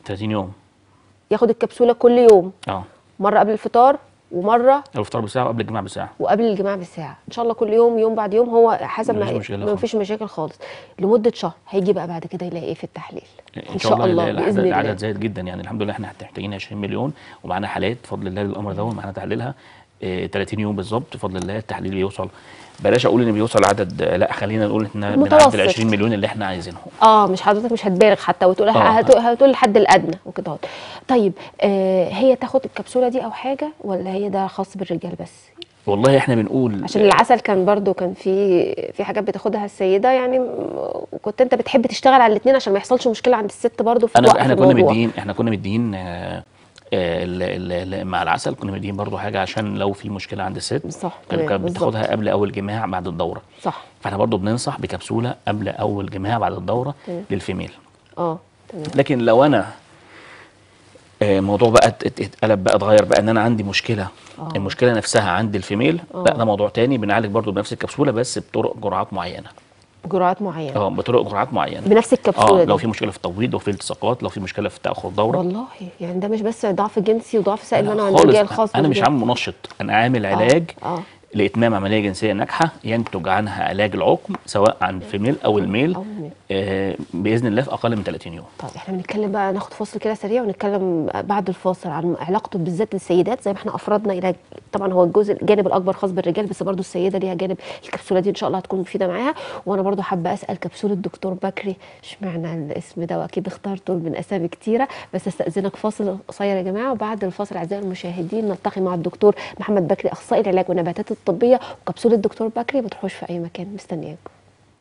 30 يوم ياخد الكبسوله كل يوم اه مره قبل الفطار ومره الافطار بساعه وقبل الجماعه بساعه وقبل الجماع بساعه ان شاء الله كل يوم يوم بعد يوم هو حسب ما مفيش هي- مشكلة ما خالص. فيش مشاكل خالص لمده شهر هيجي بقى بعد كده يلاقي ايه في التحليل ان شاء الله, العدد, باذن الله العدد زايد جدا يعني الحمد لله احنا محتاجين 20 مليون ومعانا حالات بفضل الله للامر ده ومعانا تحليلها آه 30 يوم بالظبط بفضل الله التحليل بيوصل بلاش اقول ان بيوصل عدد آه، لا خلينا نقول احنا بنعدي متوسط. ال 20 مليون اللي احنا عايزينهم اه مش حضرتك مش هتبالغ حتى وتقول آه. هتقول, هتقول الحد الادنى وكده اهوت. طيب آه هي تاخد الكبسوله دي او حاجه ولا هي ده خاص بالرجال بس والله احنا بنقول عشان العسل كان برضو كان في في حاجات بتاخدها السيده يعني م- وكنت انت بتحب تشتغل على الاثنين عشان ما يحصلش مشكله عند الست برضو في انا وقت احنا كنا الموضوع. مدين احنا كنا مدين آه، آه، ال- ال- ال- مع العسل كنا مدين برضو حاجه عشان لو في مشكله عند الست صح كانت تمام كانت بالظبط. بتاخدها قبل اول جماع بعد الدوره صح فاحنا برضو بننصح بكبسوله قبل اول جماع بعد الدوره تمام. للفيميل اه تمام لكن لو انا آه، الموضوع بقى ات- ات- اتقلب بقى اتغير بقى ان انا عندي مشكله آه. المشكله نفسها عند الفيميل آه. لا ده موضوع تاني بنعالج برضو بنفس الكبسوله بس بطرق جرعات معينه جرعات معينه اه بطرق جرعات معينه بنفس الكبسوله اه دي لو في مشكله في التبويض لو في التصاقات لو في مشكله في تاخر دوره والله يعني ده مش بس ضعف جنسي وضعف سائل لا منع عند خالص. الرجال خاص انا مش بالرجال. عامل منشط انا عامل علاج اه لاتمام عمليه جنسيه ناجحه ينتج عنها علاج العقم سواء عند الفيميل او الميل أو الميل. آه باذن الله في اقل من 30 يوم طيب احنا بنتكلم بقى ناخد فاصل كده سريع ونتكلم بعد الفاصل عن علاقته بالذات للسيدات زي ما احنا افردنا الى طبعا هو الجزء الجانب الاكبر خاص بالرجال بس برضو السيده ليها جانب الكبسوله دي ان شاء الله هتكون مفيده معاها وانا برضو حابه اسال كبسوله الدكتور بكري اشمعنى الاسم ده واكيد اخترته من اسامي كتيره بس استاذنك فاصل قصير يا جماعه وبعد الفاصل اعزائي المشاهدين نلتقي مع الدكتور محمد بكري اخصائي العلاج والنباتات الطبيه وكبسوله الدكتور بكري ما تروحوش في اي مكان مستنياكم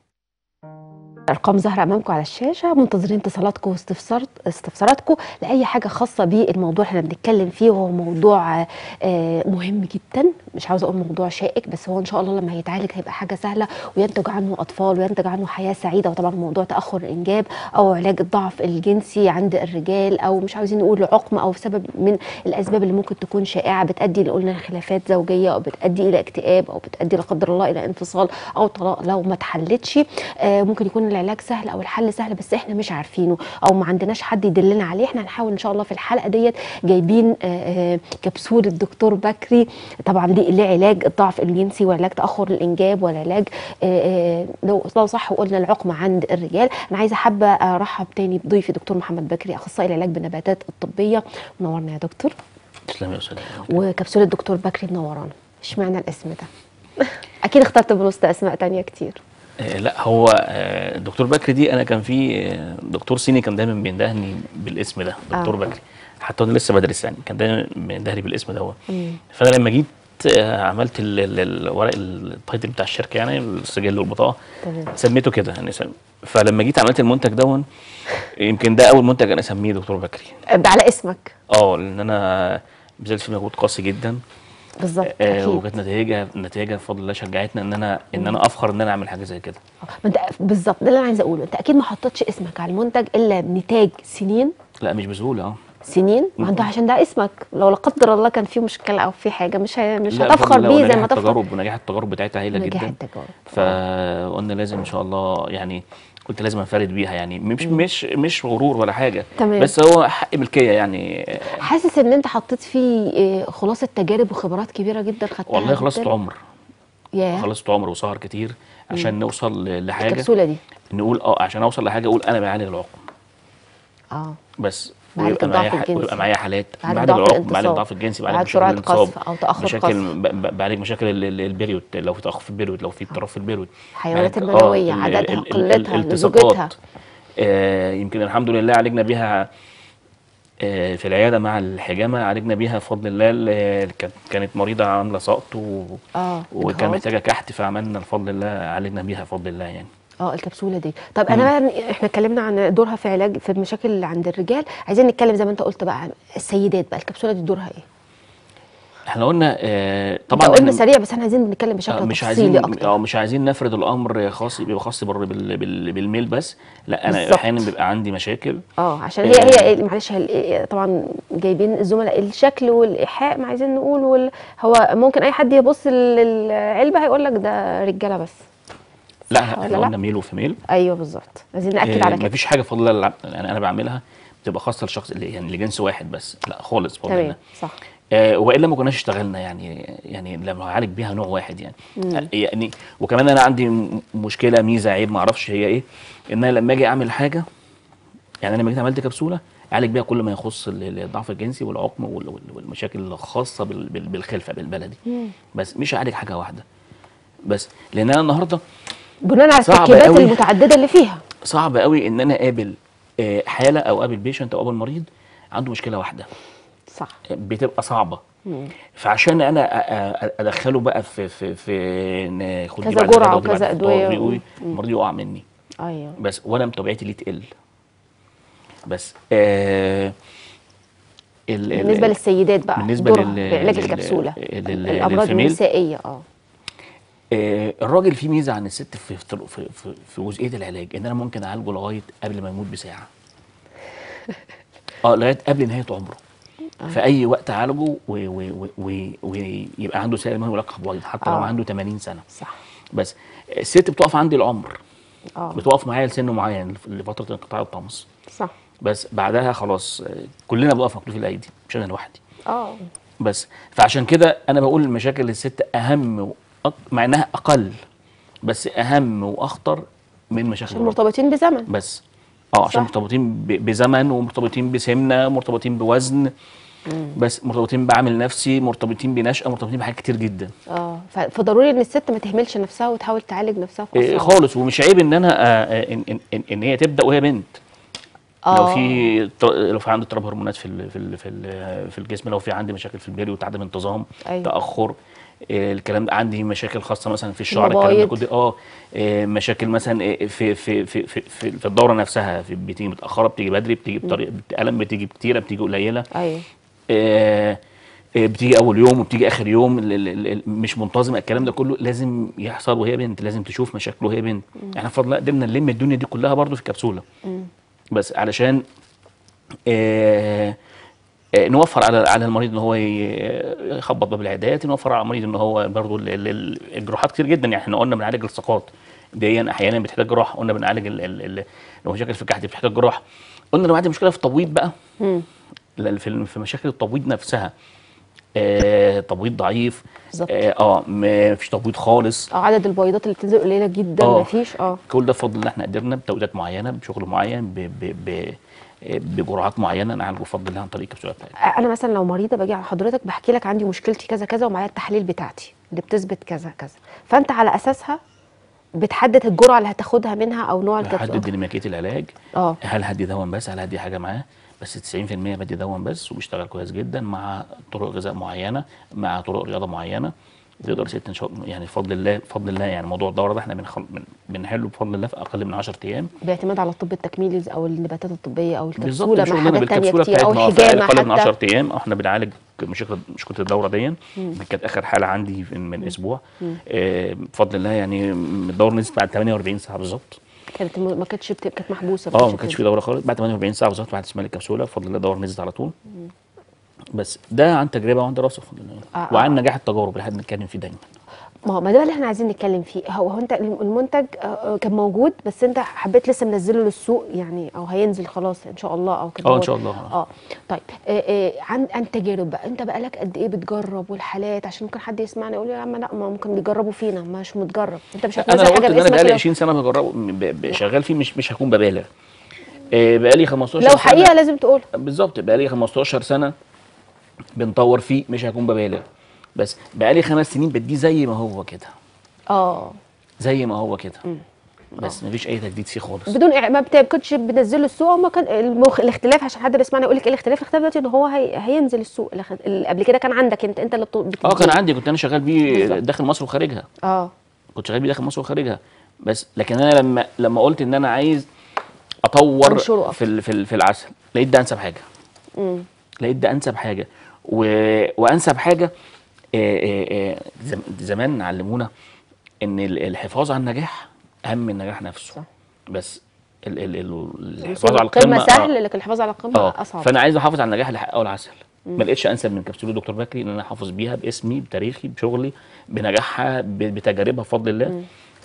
ارقام ظاهره امامكم على الشاشه منتظرين اتصالاتكم واستفسارات استفساراتكم لاي حاجه خاصه بالموضوع اللي احنا بنتكلم فيه وهو موضوع آه، مهم جدا مش عاوزه اقول موضوع شائك بس هو ان شاء الله لما هيتعالج هيبقى حاجه سهله وينتج عنه اطفال وينتج عنه حياه سعيده وطبعا موضوع تاخر الانجاب او علاج الضعف الجنسي عند الرجال او مش عاوزين نقول عقم او سبب من الاسباب اللي ممكن تكون شائعه بتؤدي اللي قلنا خلافات زوجيه او بتؤدي الى اكتئاب او بتؤدي لا قدر الله الى انفصال او طلاق لو ما اتحلتش آه، ممكن يكون العلاج سهل او الحل سهل بس احنا مش عارفينه او ما عندناش حد يدلنا عليه احنا هنحاول ان شاء الله في الحلقه ديت جايبين آه، آه، كبسول الدكتور بكري طبعا ليه ليه علاج الضعف الجنسي وعلاج تاخر الانجاب والعلاج آه، آه، لو لو صح وقلنا العقم عند الرجال انا عايزه حابه ارحب تاني بضيفي دكتور محمد بكري اخصائي العلاج بالنباتات الطبيه منورنا يا دكتور تسلم يا استاذ وكبسوله الدكتور بكري منورانا اشمعنى الاسم ده اكيد اخترت من وسط اسماء تانية كتير آه، لا هو آه، الدكتور بكري دي انا كان في آه، دكتور صيني كان دايما بيندهني بالاسم ده دكتور آه. بكري حتى وانا لسه بدرس يعني كان دايما بيندهني بالاسم ده مم. فانا لما جيت آه، عملت ال- ال- الورق التايتل بتاع الشركه يعني السجل والبطاقه تمام سميته كده يعني سم... فلما جيت عملت المنتج دون يمكن ده اول منتج انا اسميه دكتور بكري آه، على اسمك اه لان انا بذلت فيه مجهود قاسي جدا بالظبط آه اكيد وكانت نتيجه نتيجه بفضل الله شجعتنا ان انا ان انا افخر ان انا اعمل حاجه زي كده آه، ما انت بالظبط ده اللي انا عايزه اقوله انت اكيد ما حطيتش اسمك على المنتج الا بنتاج سنين لا مش بسهوله اه سنين ما انت عشان ده اسمك لو لا قدر الله كان في مشكله او في حاجه مش هي مش لا، هتفخر بفضل الله بيه زي ونجاح ما تفخر التجارب ونجاح التجارب بتاعتها هايله نجاح جدا التجارب فقلنا لازم ان شاء الله يعني قلت لازم انفرد بيها يعني مش مش مش غرور ولا حاجه تمام. بس هو حق ملكيه يعني حاسس ان انت حطيت فيه آه، خلاصه تجارب وخبرات كبيره جدا خدتها والله خلصت جداً. عمر ياه خلصت عمر وسهر كتير عشان نوصل ل- لحاجه الكبسوله دي نقول اه عشان اوصل لحاجه اقول انا بعالج العقم اه بس بعالج ويبقى الضعف معايا ح- الجنسي. ويبقى معايا حالات بعالج بعالج ضعف العقم الانتصاب. بعالج الضعف الجنسي بعالج بعالج مشاكل سرعة الانتصاب قذف أو تأخر مشاكل قذف. ب- ب- بعالج مشاكل ال- ال- البريود لو في تاخر في البريود لو في اضطراب في البريود الحيوانات بعالج- المنويه ال- عددها ال- ال- قلتها الالتصاقات. لزوجتها آه يمكن الحمد لله عالجنا بيها آه في العياده مع الحجامه عالجنا بيها بفضل الله ال- كانت كانت مريضه عامله سقط و... اه وكان إجهاض. محتاجه كحت فعملنا بفضل الله عالجنا بيها بفضل الله يعني اه الكبسوله دي طب انا بقى احنا اتكلمنا عن دورها في علاج في المشاكل اللي عند الرجال عايزين نتكلم زي ما انت قلت بقى عن السيدات بقى الكبسوله دي دورها ايه احنا قلنا آه طبعا طبعا قلنا إحنا- سريع بس احنا عايزين نتكلم بشكل آه، مش تفصيلي عايزين اكتر اه مش عايزين نفرد الامر خاص يبقى خاص بر بال بال بالميل بس لا انا بالظبط. احيانا بيبقى عندي مشاكل اه عشان هي آه. هي معلش هي ال- طبعا جايبين الزملاء الشكل والايحاء ما عايزين نقول وال... هو ممكن اي حد يبص للعلبه هيقول لك ده رجاله بس لا صح ولا احنا لا؟ قلنا ميل وفيميل ايوه بالظبط عايزين ناكد على كده مفيش حاجه بفضل الله يعني انا بعملها تبقى خاصه لشخص اللي يعني لجنس واحد بس لا خالص بفضل تمام الله. صح آه والا ما كناش اشتغلنا يعني يعني لما اعالج بيها نوع واحد يعني آه يعني وكمان انا عندي م- مشكله ميزه عيب ما اعرفش هي ايه ان انا لما اجي اعمل حاجه يعني انا لما جيت عملت كبسوله اعالج بيها كل ما يخص ال- الضعف الجنسي والعقم وال- وال- والمشاكل الخاصه بال- بال- بالخلفه بالبلدي بس مش اعالج حاجه واحده بس لان انا النهارده بناء على صعب التركيبات قوي. المتعدده اللي فيها صعب قوي ان انا اقابل آه، حاله او اقابل بيشنت او اقابل مريض عنده مشكله واحده صح بتبقى صعبه فعشان انا أ- أ- ادخله بقى في في في إن خد دي كذا بعد جرعة كده ودي بعد وكذا كده، أدوية آه، و- وي- المريض يقع مني ايوه بس وانا متابعتي ليه تقل بس آه ال- ال- بالنسبه للسيدات بقى بالنسبة دورها لل- بعلاج لل- الكبسوله لل- الامراض للفيميل. النسائيه اه آه الراجل فيه ميزه عن الست في في في, في, في جزئيه العلاج ان انا ممكن اعالجه لغايه قبل ما يموت بساعه اه لغايه قبل نهايه عمره في اي وقت اعالجه و- و- و- و- ويبقى عنده سائل منوي ملقح بويض حتى لو آه. عنده 80 سنه صح بس الست بتقف عندي العمر اه بتقف معايا لسن معين لفتره انقطاع الطمس صح بس بعدها خلاص آه، كلنا بنقف مكتوف الايدي مش انا لوحدي اه بس فعشان كده انا بقول المشاكل للست اهم وأك... مع انها اقل بس اهم واخطر من مشاكل عشان الرجل مرتبطين بزمن بس اه عشان صح. مرتبطين ب... بزمن ومرتبطين بسمنه مرتبطين بوزن بس مرتبطين بعامل نفسي مرتبطين بنشأة مرتبطين بحاجات كتير جدا اه ف- فضروري ان الست ما تهملش نفسها وتحاول تعالج نفسها في إيه أسرع خالص ومش عيب ان انا آه، آه، ان, إن, إن, ان هي تبدا وهي بنت لو آه. في ط- لو في عندي اضطراب هرمونات في ال في ال في, ال في الجسم لو في عندي مشاكل في البري وتعدم انتظام أيوة. تاخر إيه الكلام ده عندي مشاكل خاصه مثلا في الشعر الكلام ده مبايض. كله اه إيه مشاكل مثلا إيه في في في في, في, في الدوره نفسها في بتيجي متاخره بتيجي بدري بتيجي بطريقه الم بتيجي كتيره بتيجي قليله ايوه آه، آه، بتيجي اول يوم وبتيجي اخر يوم ال- ال- ال- مش منتظمه الكلام ده كله لازم يحصل وهي بنت لازم تشوف مشاكله وهي بنت احنا بفضل الله قدرنا نلم الدنيا دي كلها برضو في كبسوله بس علشان آه، آه، نوفر على على المريض ان هو ي- يخبط باب العيادات نوفر على المريض ان هو برضو ال- ال- ال- الجروحات كتير جدا يعني احنا قلنا بنعالج السقاط دي احيانا بتحتاج جراحه قلنا بنعالج ال- ال- ال- لو مشاكل في الكحت بتحتاج جراحه قلنا لو عندي مشكله في التبويض بقى لا، في في مشاكل التبويض نفسها آه تبويض ضعيف بالظبط. اه, آه ما فيش تبويض خالص اه عدد البيضات اللي بتنزل قليله جدا آه. ما فيش اه كل ده بفضل الله احنا قدرنا بتوقيتات معينه بشغل معين ب ب ب بجرعات معينه نعالجه بفضل الله عن طريق الكبسولات بتاعتنا انا مثلا لو مريضه باجي على حضرتك بحكي لك عندي مشكلتي كذا كذا ومعايا التحاليل بتاعتي اللي بتثبت كذا كذا فانت على اساسها بتحدد الجرعه اللي هتاخدها منها او نوع بحدد الكبسوله ديناميكيه العلاج اه هل هدي دواء بس هل هدي حاجه معاه بس 90% بدي دواء بس وبيشتغل كويس جدا مع طرق غذاء معينه مع طرق رياضه معينه تقدر ست ان شاء الله يعني بفضل الله بفضل الله يعني موضوع الدوره ده احنا بنخل... بن- بنحله بفضل الله في اقل من 10 ايام باعتماد على الطب التكميلي او النباتات الطبيه او بالظبط الكبسوله مع شغلنا حاجات تانية بالكبسوله كتير او بتاعتنا في الحجامه اقل من حتى 10 ايام احنا بنعالج مشكله مشكله الدوره دي دي كانت اخر حاله عندي من, من اسبوع آه بفضل الله يعني الدوره نزلت بعد 48 ساعه بالظبط كانت م- ما كانتش بت... كانت محبوسه اه ما كانتش كانش في بتنزل. دوره خالص بعد 48 ساعه بالظبط بعد استعمال الكبسوله بفضل الله الدوره نزلت على طول بس ده عن تجربه وعن دراسه بفضل الله آه، وعن نجاح التجارب اللي احنا بنتكلم فيه دايما ما هو ما ده اللي احنا عايزين نتكلم فيه هو هو انت المنتج آه، آه، كان موجود بس انت حبيت لسه منزله للسوق يعني او هينزل خلاص ان شاء الله او كده اه هو- ان شاء الله اه طيب آه آه عن عن تجارب بقى انت بقالك قد ايه بتجرب والحالات عشان ممكن حد يسمعنا يقول يا عم لا ما ممكن بيجربوا فينا مش متجرب انت مش انا لو هتنزل قلت حاجه ان انا باسمك بقالي لو- 20 سنه بجرب ب- ب- شغال فيه مش مش هكون ببالغ آه، بقالي 15 لو سنه حقيقه لازم تقول بالظبط بقالي 15 سنه بنطور فيه مش هكون ببالغ بس بقالي خمس سنين بديه زي ما هو كده اه زي ما هو كده بس مفيش اي تجديد فيه خالص بدون إع- ما بت- كنتش بتنزله السوق وما كان المخ... الاختلاف عشان حد بيسمعنا يقول لك ايه الاختلاف الاختلاف دلوقتي ان هو هي... هينزل السوق الاخ- اللي قبل كده كان عندك انت انت اللي بت... اه بتديه. كان عندي كنت انا شغال بيه بالظبط. داخل مصر وخارجها اه كنت شغال بيه داخل مصر وخارجها بس لكن انا لما لما قلت ان انا عايز اطور تنشره أكتر. في ال- في ال- في العسل لقيت ده انسب حاجه امم لقيت ده انسب حاجه و... وانسب حاجه آه، آه، آه، زم- زمان علمونا ان ال- الحفاظ على النجاح اهم من النجاح نفسه صح. بس ال... ال... ال... الحفاظ الوصول على للقمه القمه سهل لكن الحفاظ على القمه اه اصعب فانا عايز احافظ على النجاح اللي حققه العسل ما لقيتش انسب من كبسوله دكتور بكري ان انا احافظ بيها باسمي بتاريخي بشغلي بنجاحها ب- بتجاربها بفضل الله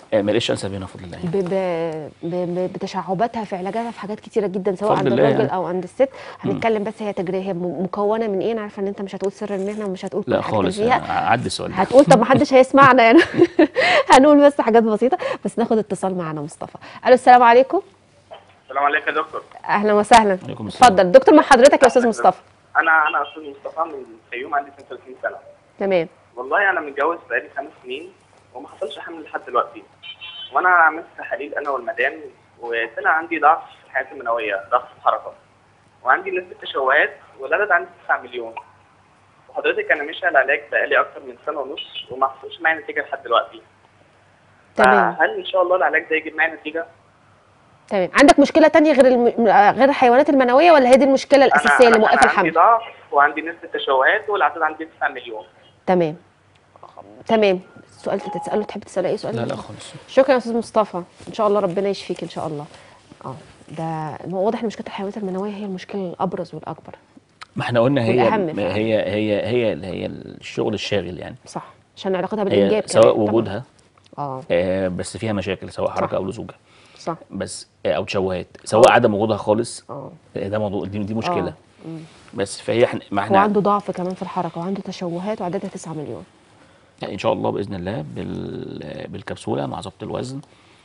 آه، ما لقيتش انسب هنا بفضل الله ب... ب... ب... ب... بتشعباتها في علاجاتها في حاجات كتيره جدا سواء بفضل عند الله الراجل يعني. او عند الست هنتكلم بس هي تجربه هي م- مكونه من ايه انا عارفه ان انت مش هتقول سر المهنه ومش هتقول كل لا حاجه خالص فيها آه، عدي السؤال ده هتقول طب ما حدش هيسمعنا يعني هنقول بس حاجات بسيطه بس ناخد اتصال معانا مصطفى الو السلام عليكم السلام عليكم يا دكتور اهلا وسهلا عليكم السلام. اتفضل دكتور مع حضرتك يا استاذ مصطفى انا انا استاذ مصطفى من الفيوم عندي 32 سنه تمام والله انا متجوز بقالي خمس سنين وما حصلش حمل لحد دلوقتي وانا عملت تحاليل انا والمدام وطلع عندي ضعف في الحياه المنويه ضعف في الحركه وعندي نسبه تشوهات والعدد عندي 9 مليون وحضرتك انا ماشي على علاج بقالي اكتر من سنه ونص وما حصلش معايا نتيجه لحد دلوقتي تمام فهل ان شاء الله العلاج ده يجيب معايا نتيجه؟ تمام عندك مشكله تانية غير الم... غير الحيوانات المنويه ولا هي دي المشكله الاساسيه اللي أنا- موقفه أنا عندي الحمل ضعف وعندي نسبه تشوهات والعدد عندي 9 مليون تمام تمام السؤال انت تساله تحب تساله اي سؤال لا لا خالص شكرا يا استاذ مصطفى ان شاء الله ربنا يشفيك ان شاء الله اه ده هو واضح ان مشكله الحيوانات المنويه هي المشكله الابرز والاكبر ما احنا قلنا هي والأهم فعلا. هي هي هي اللي هي الشغل الشاغل يعني صح عشان علاقتها هي بالانجاب سواء كمان طبعاً. وجودها اه آه، بس فيها مشاكل سواء حركه او لزوجه صح بس آه، او تشوهات سواء عدم وجودها خالص اه آه، ده موضوع دي, دي مشكله آه. بس فهي احنا ما هو احنا عنده ضعف كمان في الحركه وعنده تشوهات وعددها 9 مليون يعني ان شاء الله باذن الله بال... بالكبسوله مع ضبط الوزن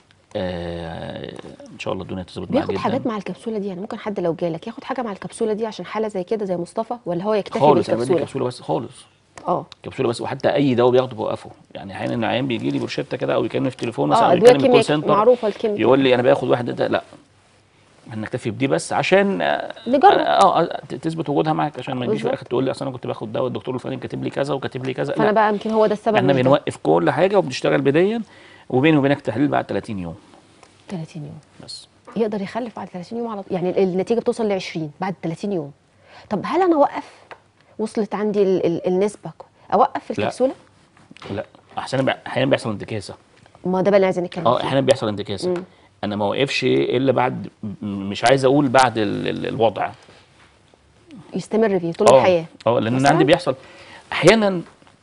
آه ان شاء الله الدنيا تظبط معاه بياخد جدا حاجات مع الكبسوله دي يعني ممكن حد لو جالك ياخد حاجه مع الكبسوله دي عشان حاله زي كده زي مصطفى ولا هو يكتفي خالص انا بدي بالكبسوله كبسوله بس خالص اه كبسوله بس وحتى اي دواء بياخده بوقفه يعني احيانا العيان بيجي لي بروشته كده او يكلمني في التليفون مثلا اه او ادويه يكلم الكول كيميائيه سنتر معروفه الكيمياء يقول لي انا باخد واحد ده لا احنا نكتفي بدي بس عشان اه نجرب آه، آه، تثبت وجودها معاك عشان ما تجيش في بالظبط. الاخر تقول لي اصل انا كنت باخد دواء الدكتور الفلاني كاتب لي كذا وكاتب لي كذا فانا لا بقى يمكن هو ده السبب احنا مش ده. بنوقف كل حاجه وبنشتغل بديا وبيني وبينك تحليل بعد 30 يوم 30 يوم بس يقدر يخلف بعد 30 يوم على طول يعني ال- النتيجه بتوصل ل 20 بعد 30 يوم طب هل انا اوقف وصلت عندي ال ال النسبه اوقف في لا. الكبسوله لا احيانا بي- احيانا بيحصل انتكاسه ما ده بقى اللي عايزين نتكلم اه فيه احيانا بيحصل انتكاسه انا ما وقفش الا بعد م- مش عايز اقول بعد ال- ال- الوضع يستمر فيه طول اه الحياه اه لان انا مثلاً؟ عندي بيحصل احيانا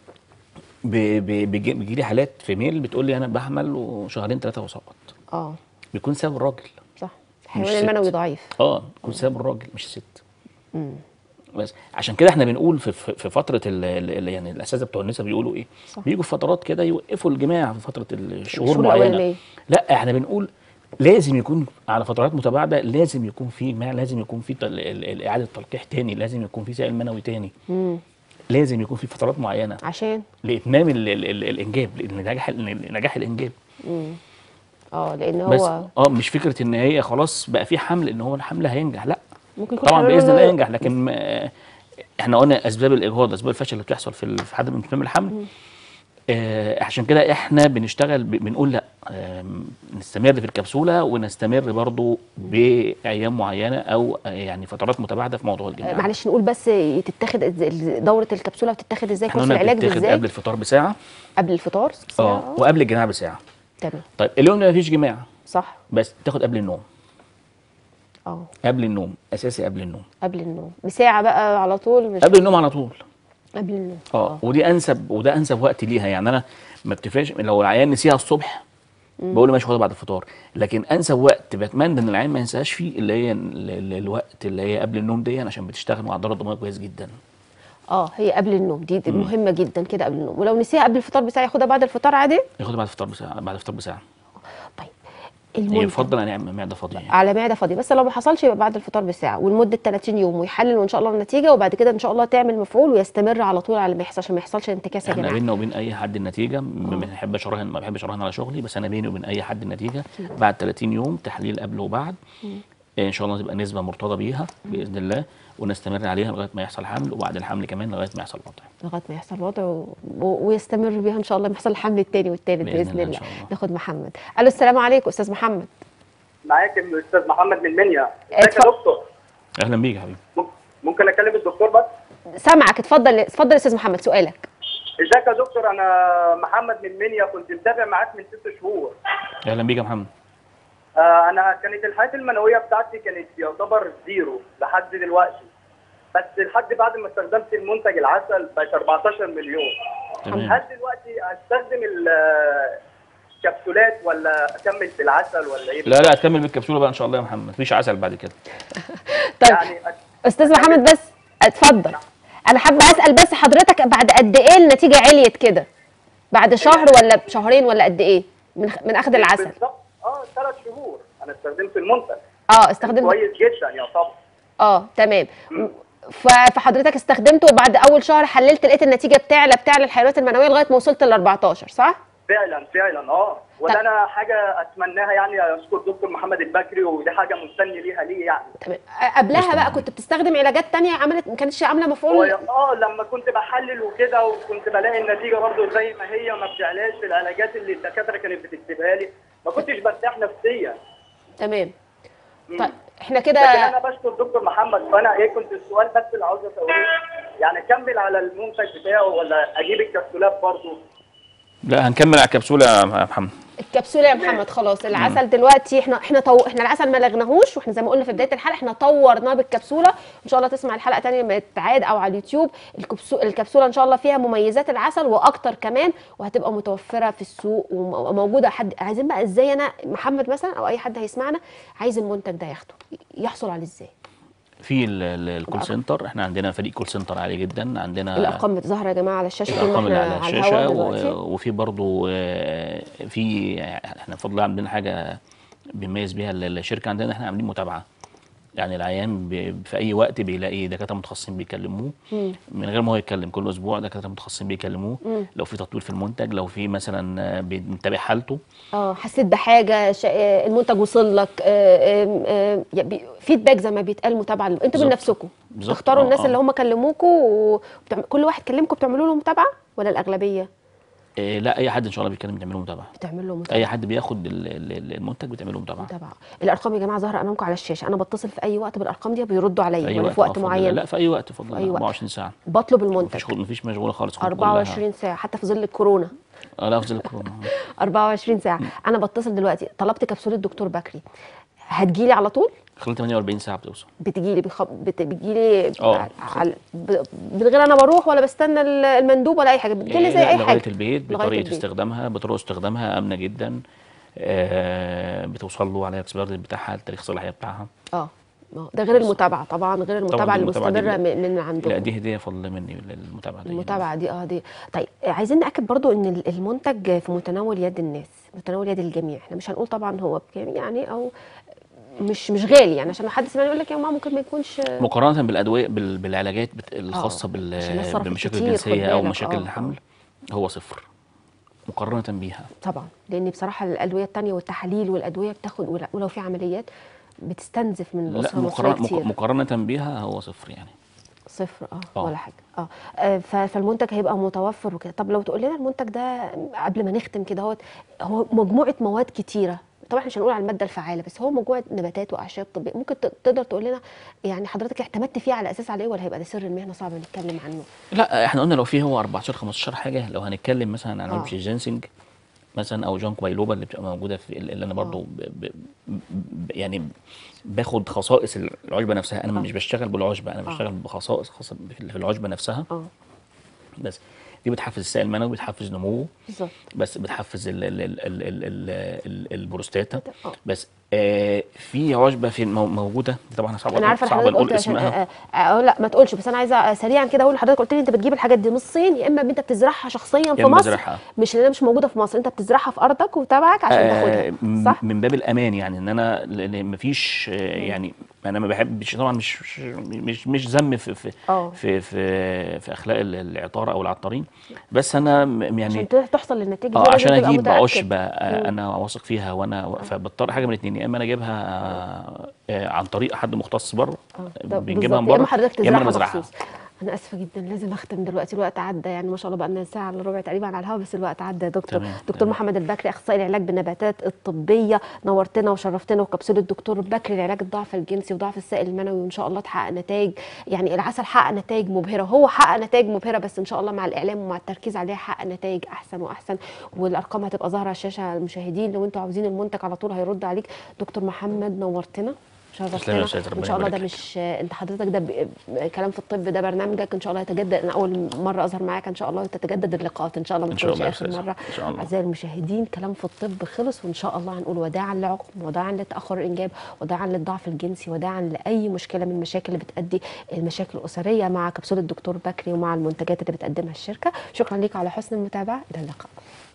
ب- ب- بيجي بيجي لي حالات في ميل بتقول لي انا بحمل وشهرين ثلاثه وسقط اه بيكون سبب الراجل صح الحيوان ست. المنوي ضعيف اه بيكون سبب الراجل مش الست بس عشان كده احنا بنقول في في في فتره ال ال يعني الاساتذه بتوع النساء بيقولوا ايه؟ صح. بيجوا في فترات كده يوقفوا الجماع في فتره الشهور الشهور معينه الأولانية. لا احنا بنقول لازم يكون على فترات متباعده لازم يكون في جماع لازم يكون في تل- ال- ال- اعاده تلقيح تاني لازم يكون في سائل منوي تاني امم لازم يكون في فترات معينه عشان لاتمام ال ال ال الانجاب لنجاح نجاح الانجاب اه لان بس هو اه مش فكره ان هي خلاص بقى في حمل ان هو الحمل هينجح لا ممكن يكون طبعا حمل- باذن الله ينجح لكن ما- احنا قلنا اسباب الاجهاض اسباب الفشل اللي بتحصل في ال- في عدم اتمام الحمل آه عشان كده احنا بنشتغل ب- بنقول لا آم، نستمر في الكبسوله ونستمر برضو بايام معينه او آه، يعني فترات متباعده في موضوع آه، الجماع معلش نقول بس تتاخد إز- دوره الكبسوله بتتاخد ازاي احنا كورس قلنا العلاج بتتاخد ازاي قبل الفطار بساعه قبل الفطار ساعة، اه وقبل الجماع بساعه تمام طيب اليوم ده مفيش جماع صح بس تاخد قبل النوم اه قبل النوم اساسي قبل النوم قبل النوم بساعه بقى على طول مش قبل النوم على طول قبل النوم اه ودي انسب وده انسب وقت ليها يعني انا ما بتفرقش لو العيان نسيها الصبح بقول له ماشي خدها بعد الفطار لكن انسب وقت بتمنى ان العيان ما ينساهاش فيه اللي هي ال- ال- الوقت اللي هي قبل النوم دي عشان بتشتغل مع الدوره الدمويه كويس جدا اه هي قبل النوم دي, دي مهمه جدا كده قبل النوم ولو نسيها قبل الفطار بساعه ياخدها بعد الفطار عادي ياخدها بعد الفطار بساعه بعد الفطار بساعه طيب هي المنتج يفضل ان يعمل معده فاضيه يعني. على معده فاضيه بس لو ما حصلش يبقى بعد الفطار بساعه ولمده 30 يوم ويحلل وان شاء الله النتيجه وبعد كده ان شاء الله تعمل مفعول ويستمر على طول على ما يحصل عشان ما يحصلش انتكاسه يا احنا جماعه بيننا وبين اي حد النتيجه ما بنحبش اراهن ما بحبش اراهن على شغلي بس انا بيني وبين اي حد النتيجه بعد 30 يوم تحليل قبل وبعد ان شاء الله تبقى نسبه مرتضى بيها باذن الله ونستمر عليها لغايه ما يحصل حمل وبعد الحمل كمان لغايه ما يحصل وضع لغايه ما يحصل وضع و... و... ويستمر بيها ان شاء الله ما يحصل الحمل الثاني والثالث بإذن باذن الله إن الله شاء الله. ناخد محمد الو السلام عليكم استاذ محمد معاك الاستاذ محمد من منيا ازيك يا اتفضل. دكتور اهلا بيك يا حبيبي مم- ممكن اكلم الدكتور بس سامعك اتفضل اتفضل يا استاذ محمد سؤالك ازيك يا دكتور انا محمد من منيا كنت متابع معاك من ست شهور اهلا بيك يا محمد آه انا كانت الحياه المنويه بتاعتي كانت يعتبر زيرو لحد دلوقتي بس لحد بعد ما استخدمت المنتج العسل بقت 14 مليون تمام هل دلوقتي استخدم ال- كبسولات ولا اكمل بالعسل ولا ايه لا لا هتكمل بالكبسوله بقى ان شاء الله يا محمد مفيش عسل بعد كده طيب يعني أ- استاذ محمد بس اتفضل انا حابه اسال بس حضرتك بعد قد ايه النتيجه عليت كده بعد شهر ولا شهرين ولا قد ايه من من اخذ العسل بالظبط اه ثلاث شهور انا استخدمت المنتج اه استخدمت كويس جدا يعتبر اه تمام ف- فحضرتك استخدمته وبعد اول شهر حللت لقيت النتيجه بتعلى بتعلى الحيوانات المنويه لغايه ما وصلت ل 14 صح؟ فعلا فعلا اه طب. وده انا حاجه اتمناها يعني اشكر دكتور محمد البكري ودي حاجه مستني ليها ليه يعني تمام قبلها بقى كنت بتستخدم علاجات تانية عملت ما كانتش عامله هو مفعول اه لما كنت بحلل وكده وكنت بلاقي النتيجه برضو زي ما هي ما بتعلاش في العلاجات اللي الدكاتره كانت بتكتبها لي ما كنتش برتاح نفسيا تمام مم. طيب احنا لكن كده انا بشكر دكتور محمد فانا ايه كنت السؤال بس اللي عاوز اساله يعني اكمل على المنتج بتاعه ولا اجيب الكبسولات برضو لا هنكمل على الكبسوله يا محمد الكبسوله يا محمد خلاص العسل دلوقتي احنا احنا طو... احنا العسل ما لغناهوش واحنا زي ما قلنا في بدايه الحلقه احنا طورناه بالكبسوله ان شاء الله تسمع الحلقه تانية لما تتعاد او على اليوتيوب الكبسو... الكبسوله ان شاء الله فيها مميزات العسل واكتر كمان وهتبقى متوفره في السوق وموجوده حد عايزين بقى ازاي انا محمد مثلا او اي حد هيسمعنا عايز المنتج ده ياخده يحصل عليه ازاي في ال- ال- الكول سنتر احنا عندنا فريق كول سنتر عالي جدا عندنا الارقام ظاهره يا جماعه على الشاشه طول ما الارقام اللي احنا على على الشاشه الهواء و- دلوقتي وفي برضو آه، في احنا بفضل الله عندنا حاجه بنميز بيها ال- الشركه عندنا احنا عاملين متابعه يعني العيان ب- في اي وقت بيلاقي دكاتره متخصصين بيكلموه من غير ما هو يتكلم كل اسبوع دكاتره متخصصين بيكلموه لو في تطوير في المنتج لو في مثلا آه، بنتابع حالته اه حسيت بحاجه شا... آه، المنتج وصل لك آه، آم، آم، يا بي- فيدباك زي ما بيتقال متابعه انتوا من بالظبط. نفسكم بالظبط، تختاروا آه، الناس آه. اللي هم كلموكوا وبتعم... كل واحد كلمكم بتعملوا له متابعه ولا الاغلبيه آه، لا اي حد ان شاء الله بيتكلم بتعمل له متابعه بتعمل له متابعه اي حد بياخد ال- ال- ال- المنتج بتعمل له متابعه متابعه الارقام يا جماعه ظاهره امامكم على الشاشه انا بتصل في اي وقت بالارقام دي بيردوا في عليا اي ولا وقت في وقت آه، بفضل الله. معين لا في اي وقت بفضل أي الله وقت. 24 ساعه بطلب المنتج مفيش خد مفيش مشغوله خالص خد كلها. 24 ساعه حتى في ظل الكورونا اه لا في ظل الكورونا 24 ساعه انا بتصل دلوقتي طلبت كبسوله دكتور بكري هتجيلي على طول خلال 48 ساعه بتوصل بتجيلي بخ... بت... بتجيلي اه. على... ب... من غير انا بروح ولا بستنى ال- المندوب ولا اي حاجه بتجيلي زي لا، اي لغايه حاجه البيت لغاية بطريقه البيت. استخدامها بطرق استخدامها امنه جدا آه بتوصل له على الاكسبير بتاعها التاريخ الصلاحيه بتاعها اه آه. ده غير المتابعه طبعا غير المتابعه دي المتابعة دي المستمره لا. من من عندهم لا دي هديه فضل مني للمتابعه دي المتابعه دي اه دي طيب آه، عايزين ناكد برضو ان ال- المنتج في متناول يد الناس متناول يد الجميع احنا مش هنقول طبعا هو بكام يعني او مش مش غالي يعني عشان لو حد سمعني يقول لك يا جماعه ممكن ما يكونش مقارنه بالادويه بال- بالعلاجات بت- الخاصه بال- عشان الناس صرفت بالمشاكل كتير، خد الجنسيه او بالك، مشاكل آه، الحمل هو صفر مقارنه بيها طبعا لان بصراحه الادويه التانية والتحاليل والادويه بتاخد ولو- ولو في عمليات بتستنزف من لا الاسره المصريه مقارنه كتير مق- مقارنه بيها هو صفر يعني صفر اه آه. ولا حاجه اه آه، ف- فالمنتج هيبقى متوفر وكده طب لو تقول لنا المنتج ده قبل ما نختم كده هو هو مجموعه مواد كتيره طبعا احنا مش هنقول على الماده الفعاله بس هو مجموعه نباتات واعشاب طبيه ممكن ت- تقدر تقول لنا يعني حضرتك اعتمدت فيه على اساس على ايه ولا هيبقى ده سر المهنه صعب نتكلم عنه لا احنا قلنا لو في هو 14 15 حاجه لو هنتكلم مثلا عن آه. عشب الجينسينج مثلا او جانك بايلوبا اللي بتبقى موجوده في اللي انا برضو ب ب ب يعني باخد خصائص العشبه نفسها انا آه. مش بشتغل بالعشبه انا آه. بشتغل بخصائص خاصه في في العشبه نفسها اه بس دي بتحفز السائل المنوي بتحفز نموه بالظبط بس بتحفز ال ال ال ال ال ال ال البروستاتا آه. بس آه في عشبه في مو- موجوده دي طبعا صعب انا عارفه صعب حضرتك نقول قلت عشان اسمها آه آه آه لا ما تقولش بس انا عايزه سريعا كده اقول لحضرتك قلت لي انت بتجيب الحاجات دي من الصين يا اما انت بتزرعها شخصيا في إما مصر بزرعها. مش لانها مش موجوده في مصر انت بتزرعها في ارضك وتبعك عشان آه، تاخدها م- صح من باب الامان يعني ان انا لان مفيش آه، يعني انا ما بحبش طبعا مش مش مش ذم في في آه. في في, في اخلاق ال- العطاره او العطارين بس انا م- يعني عشان ت- تحصل للنتيجه دي اه لازم عشان تبقى اجيب متأكد. عشبه آه، انا واثق فيها وانا فبضطر حاجه من الاثنين يا اما انا اجيبها آه، آه، عن طريق حد مختص بره اه ده بنجيبها من بالظبط. يا اما بره حضرتك يا اما تزرعها انا بزرعها مخصوص انا اسفه جدا لازم اختم دلوقتي الوقت عدى يعني ما شاء الله بقى لنا ساعه الا ربع تقريبا على الهواء بس الوقت عدى يا دكتور تمام، دكتور تمام. محمد البكري اخصائي العلاج بالنباتات الطبيه نورتنا وشرفتنا وكبسوله الدكتور بكري لعلاج الضعف الجنسي وضعف السائل المنوي وان شاء الله تحقق نتائج يعني العسل حقق نتائج مبهره هو حقق نتائج مبهره بس ان شاء الله مع الاعلام ومع التركيز عليها حقق نتائج احسن واحسن والارقام هتبقى ظاهره على الشاشه المشاهدين لو انتوا عاوزين المنتج على طول هيرد عليك دكتور محمد نورتنا تسلمي يا شرفتنا أستاذ، ان ربنا شاء الله ده يبارك لك. مش انت حضرتك ده ب... كلام في الطب ده برنامجك ان شاء الله يتجدد انا اول مره اظهر معاك ان شاء الله وتتجدد اللقاءات ان شاء الله ما إن شاء تكونش الله يا اخر أستاذ. مره إن شاء الله. اعزائي المشاهدين كلام في الطب خلص وان شاء الله هنقول وداعا لعقم وداعا لتاخر الانجاب وداعا للضعف الجنسي وداعا لاي مشكله من المشاكل اللي بتؤدي المشاكل الاسريه مع كبسوله الدكتور بكري ومع المنتجات اللي بتقدمها الشركه شكرا ليك على حسن المتابعه الى اللقاء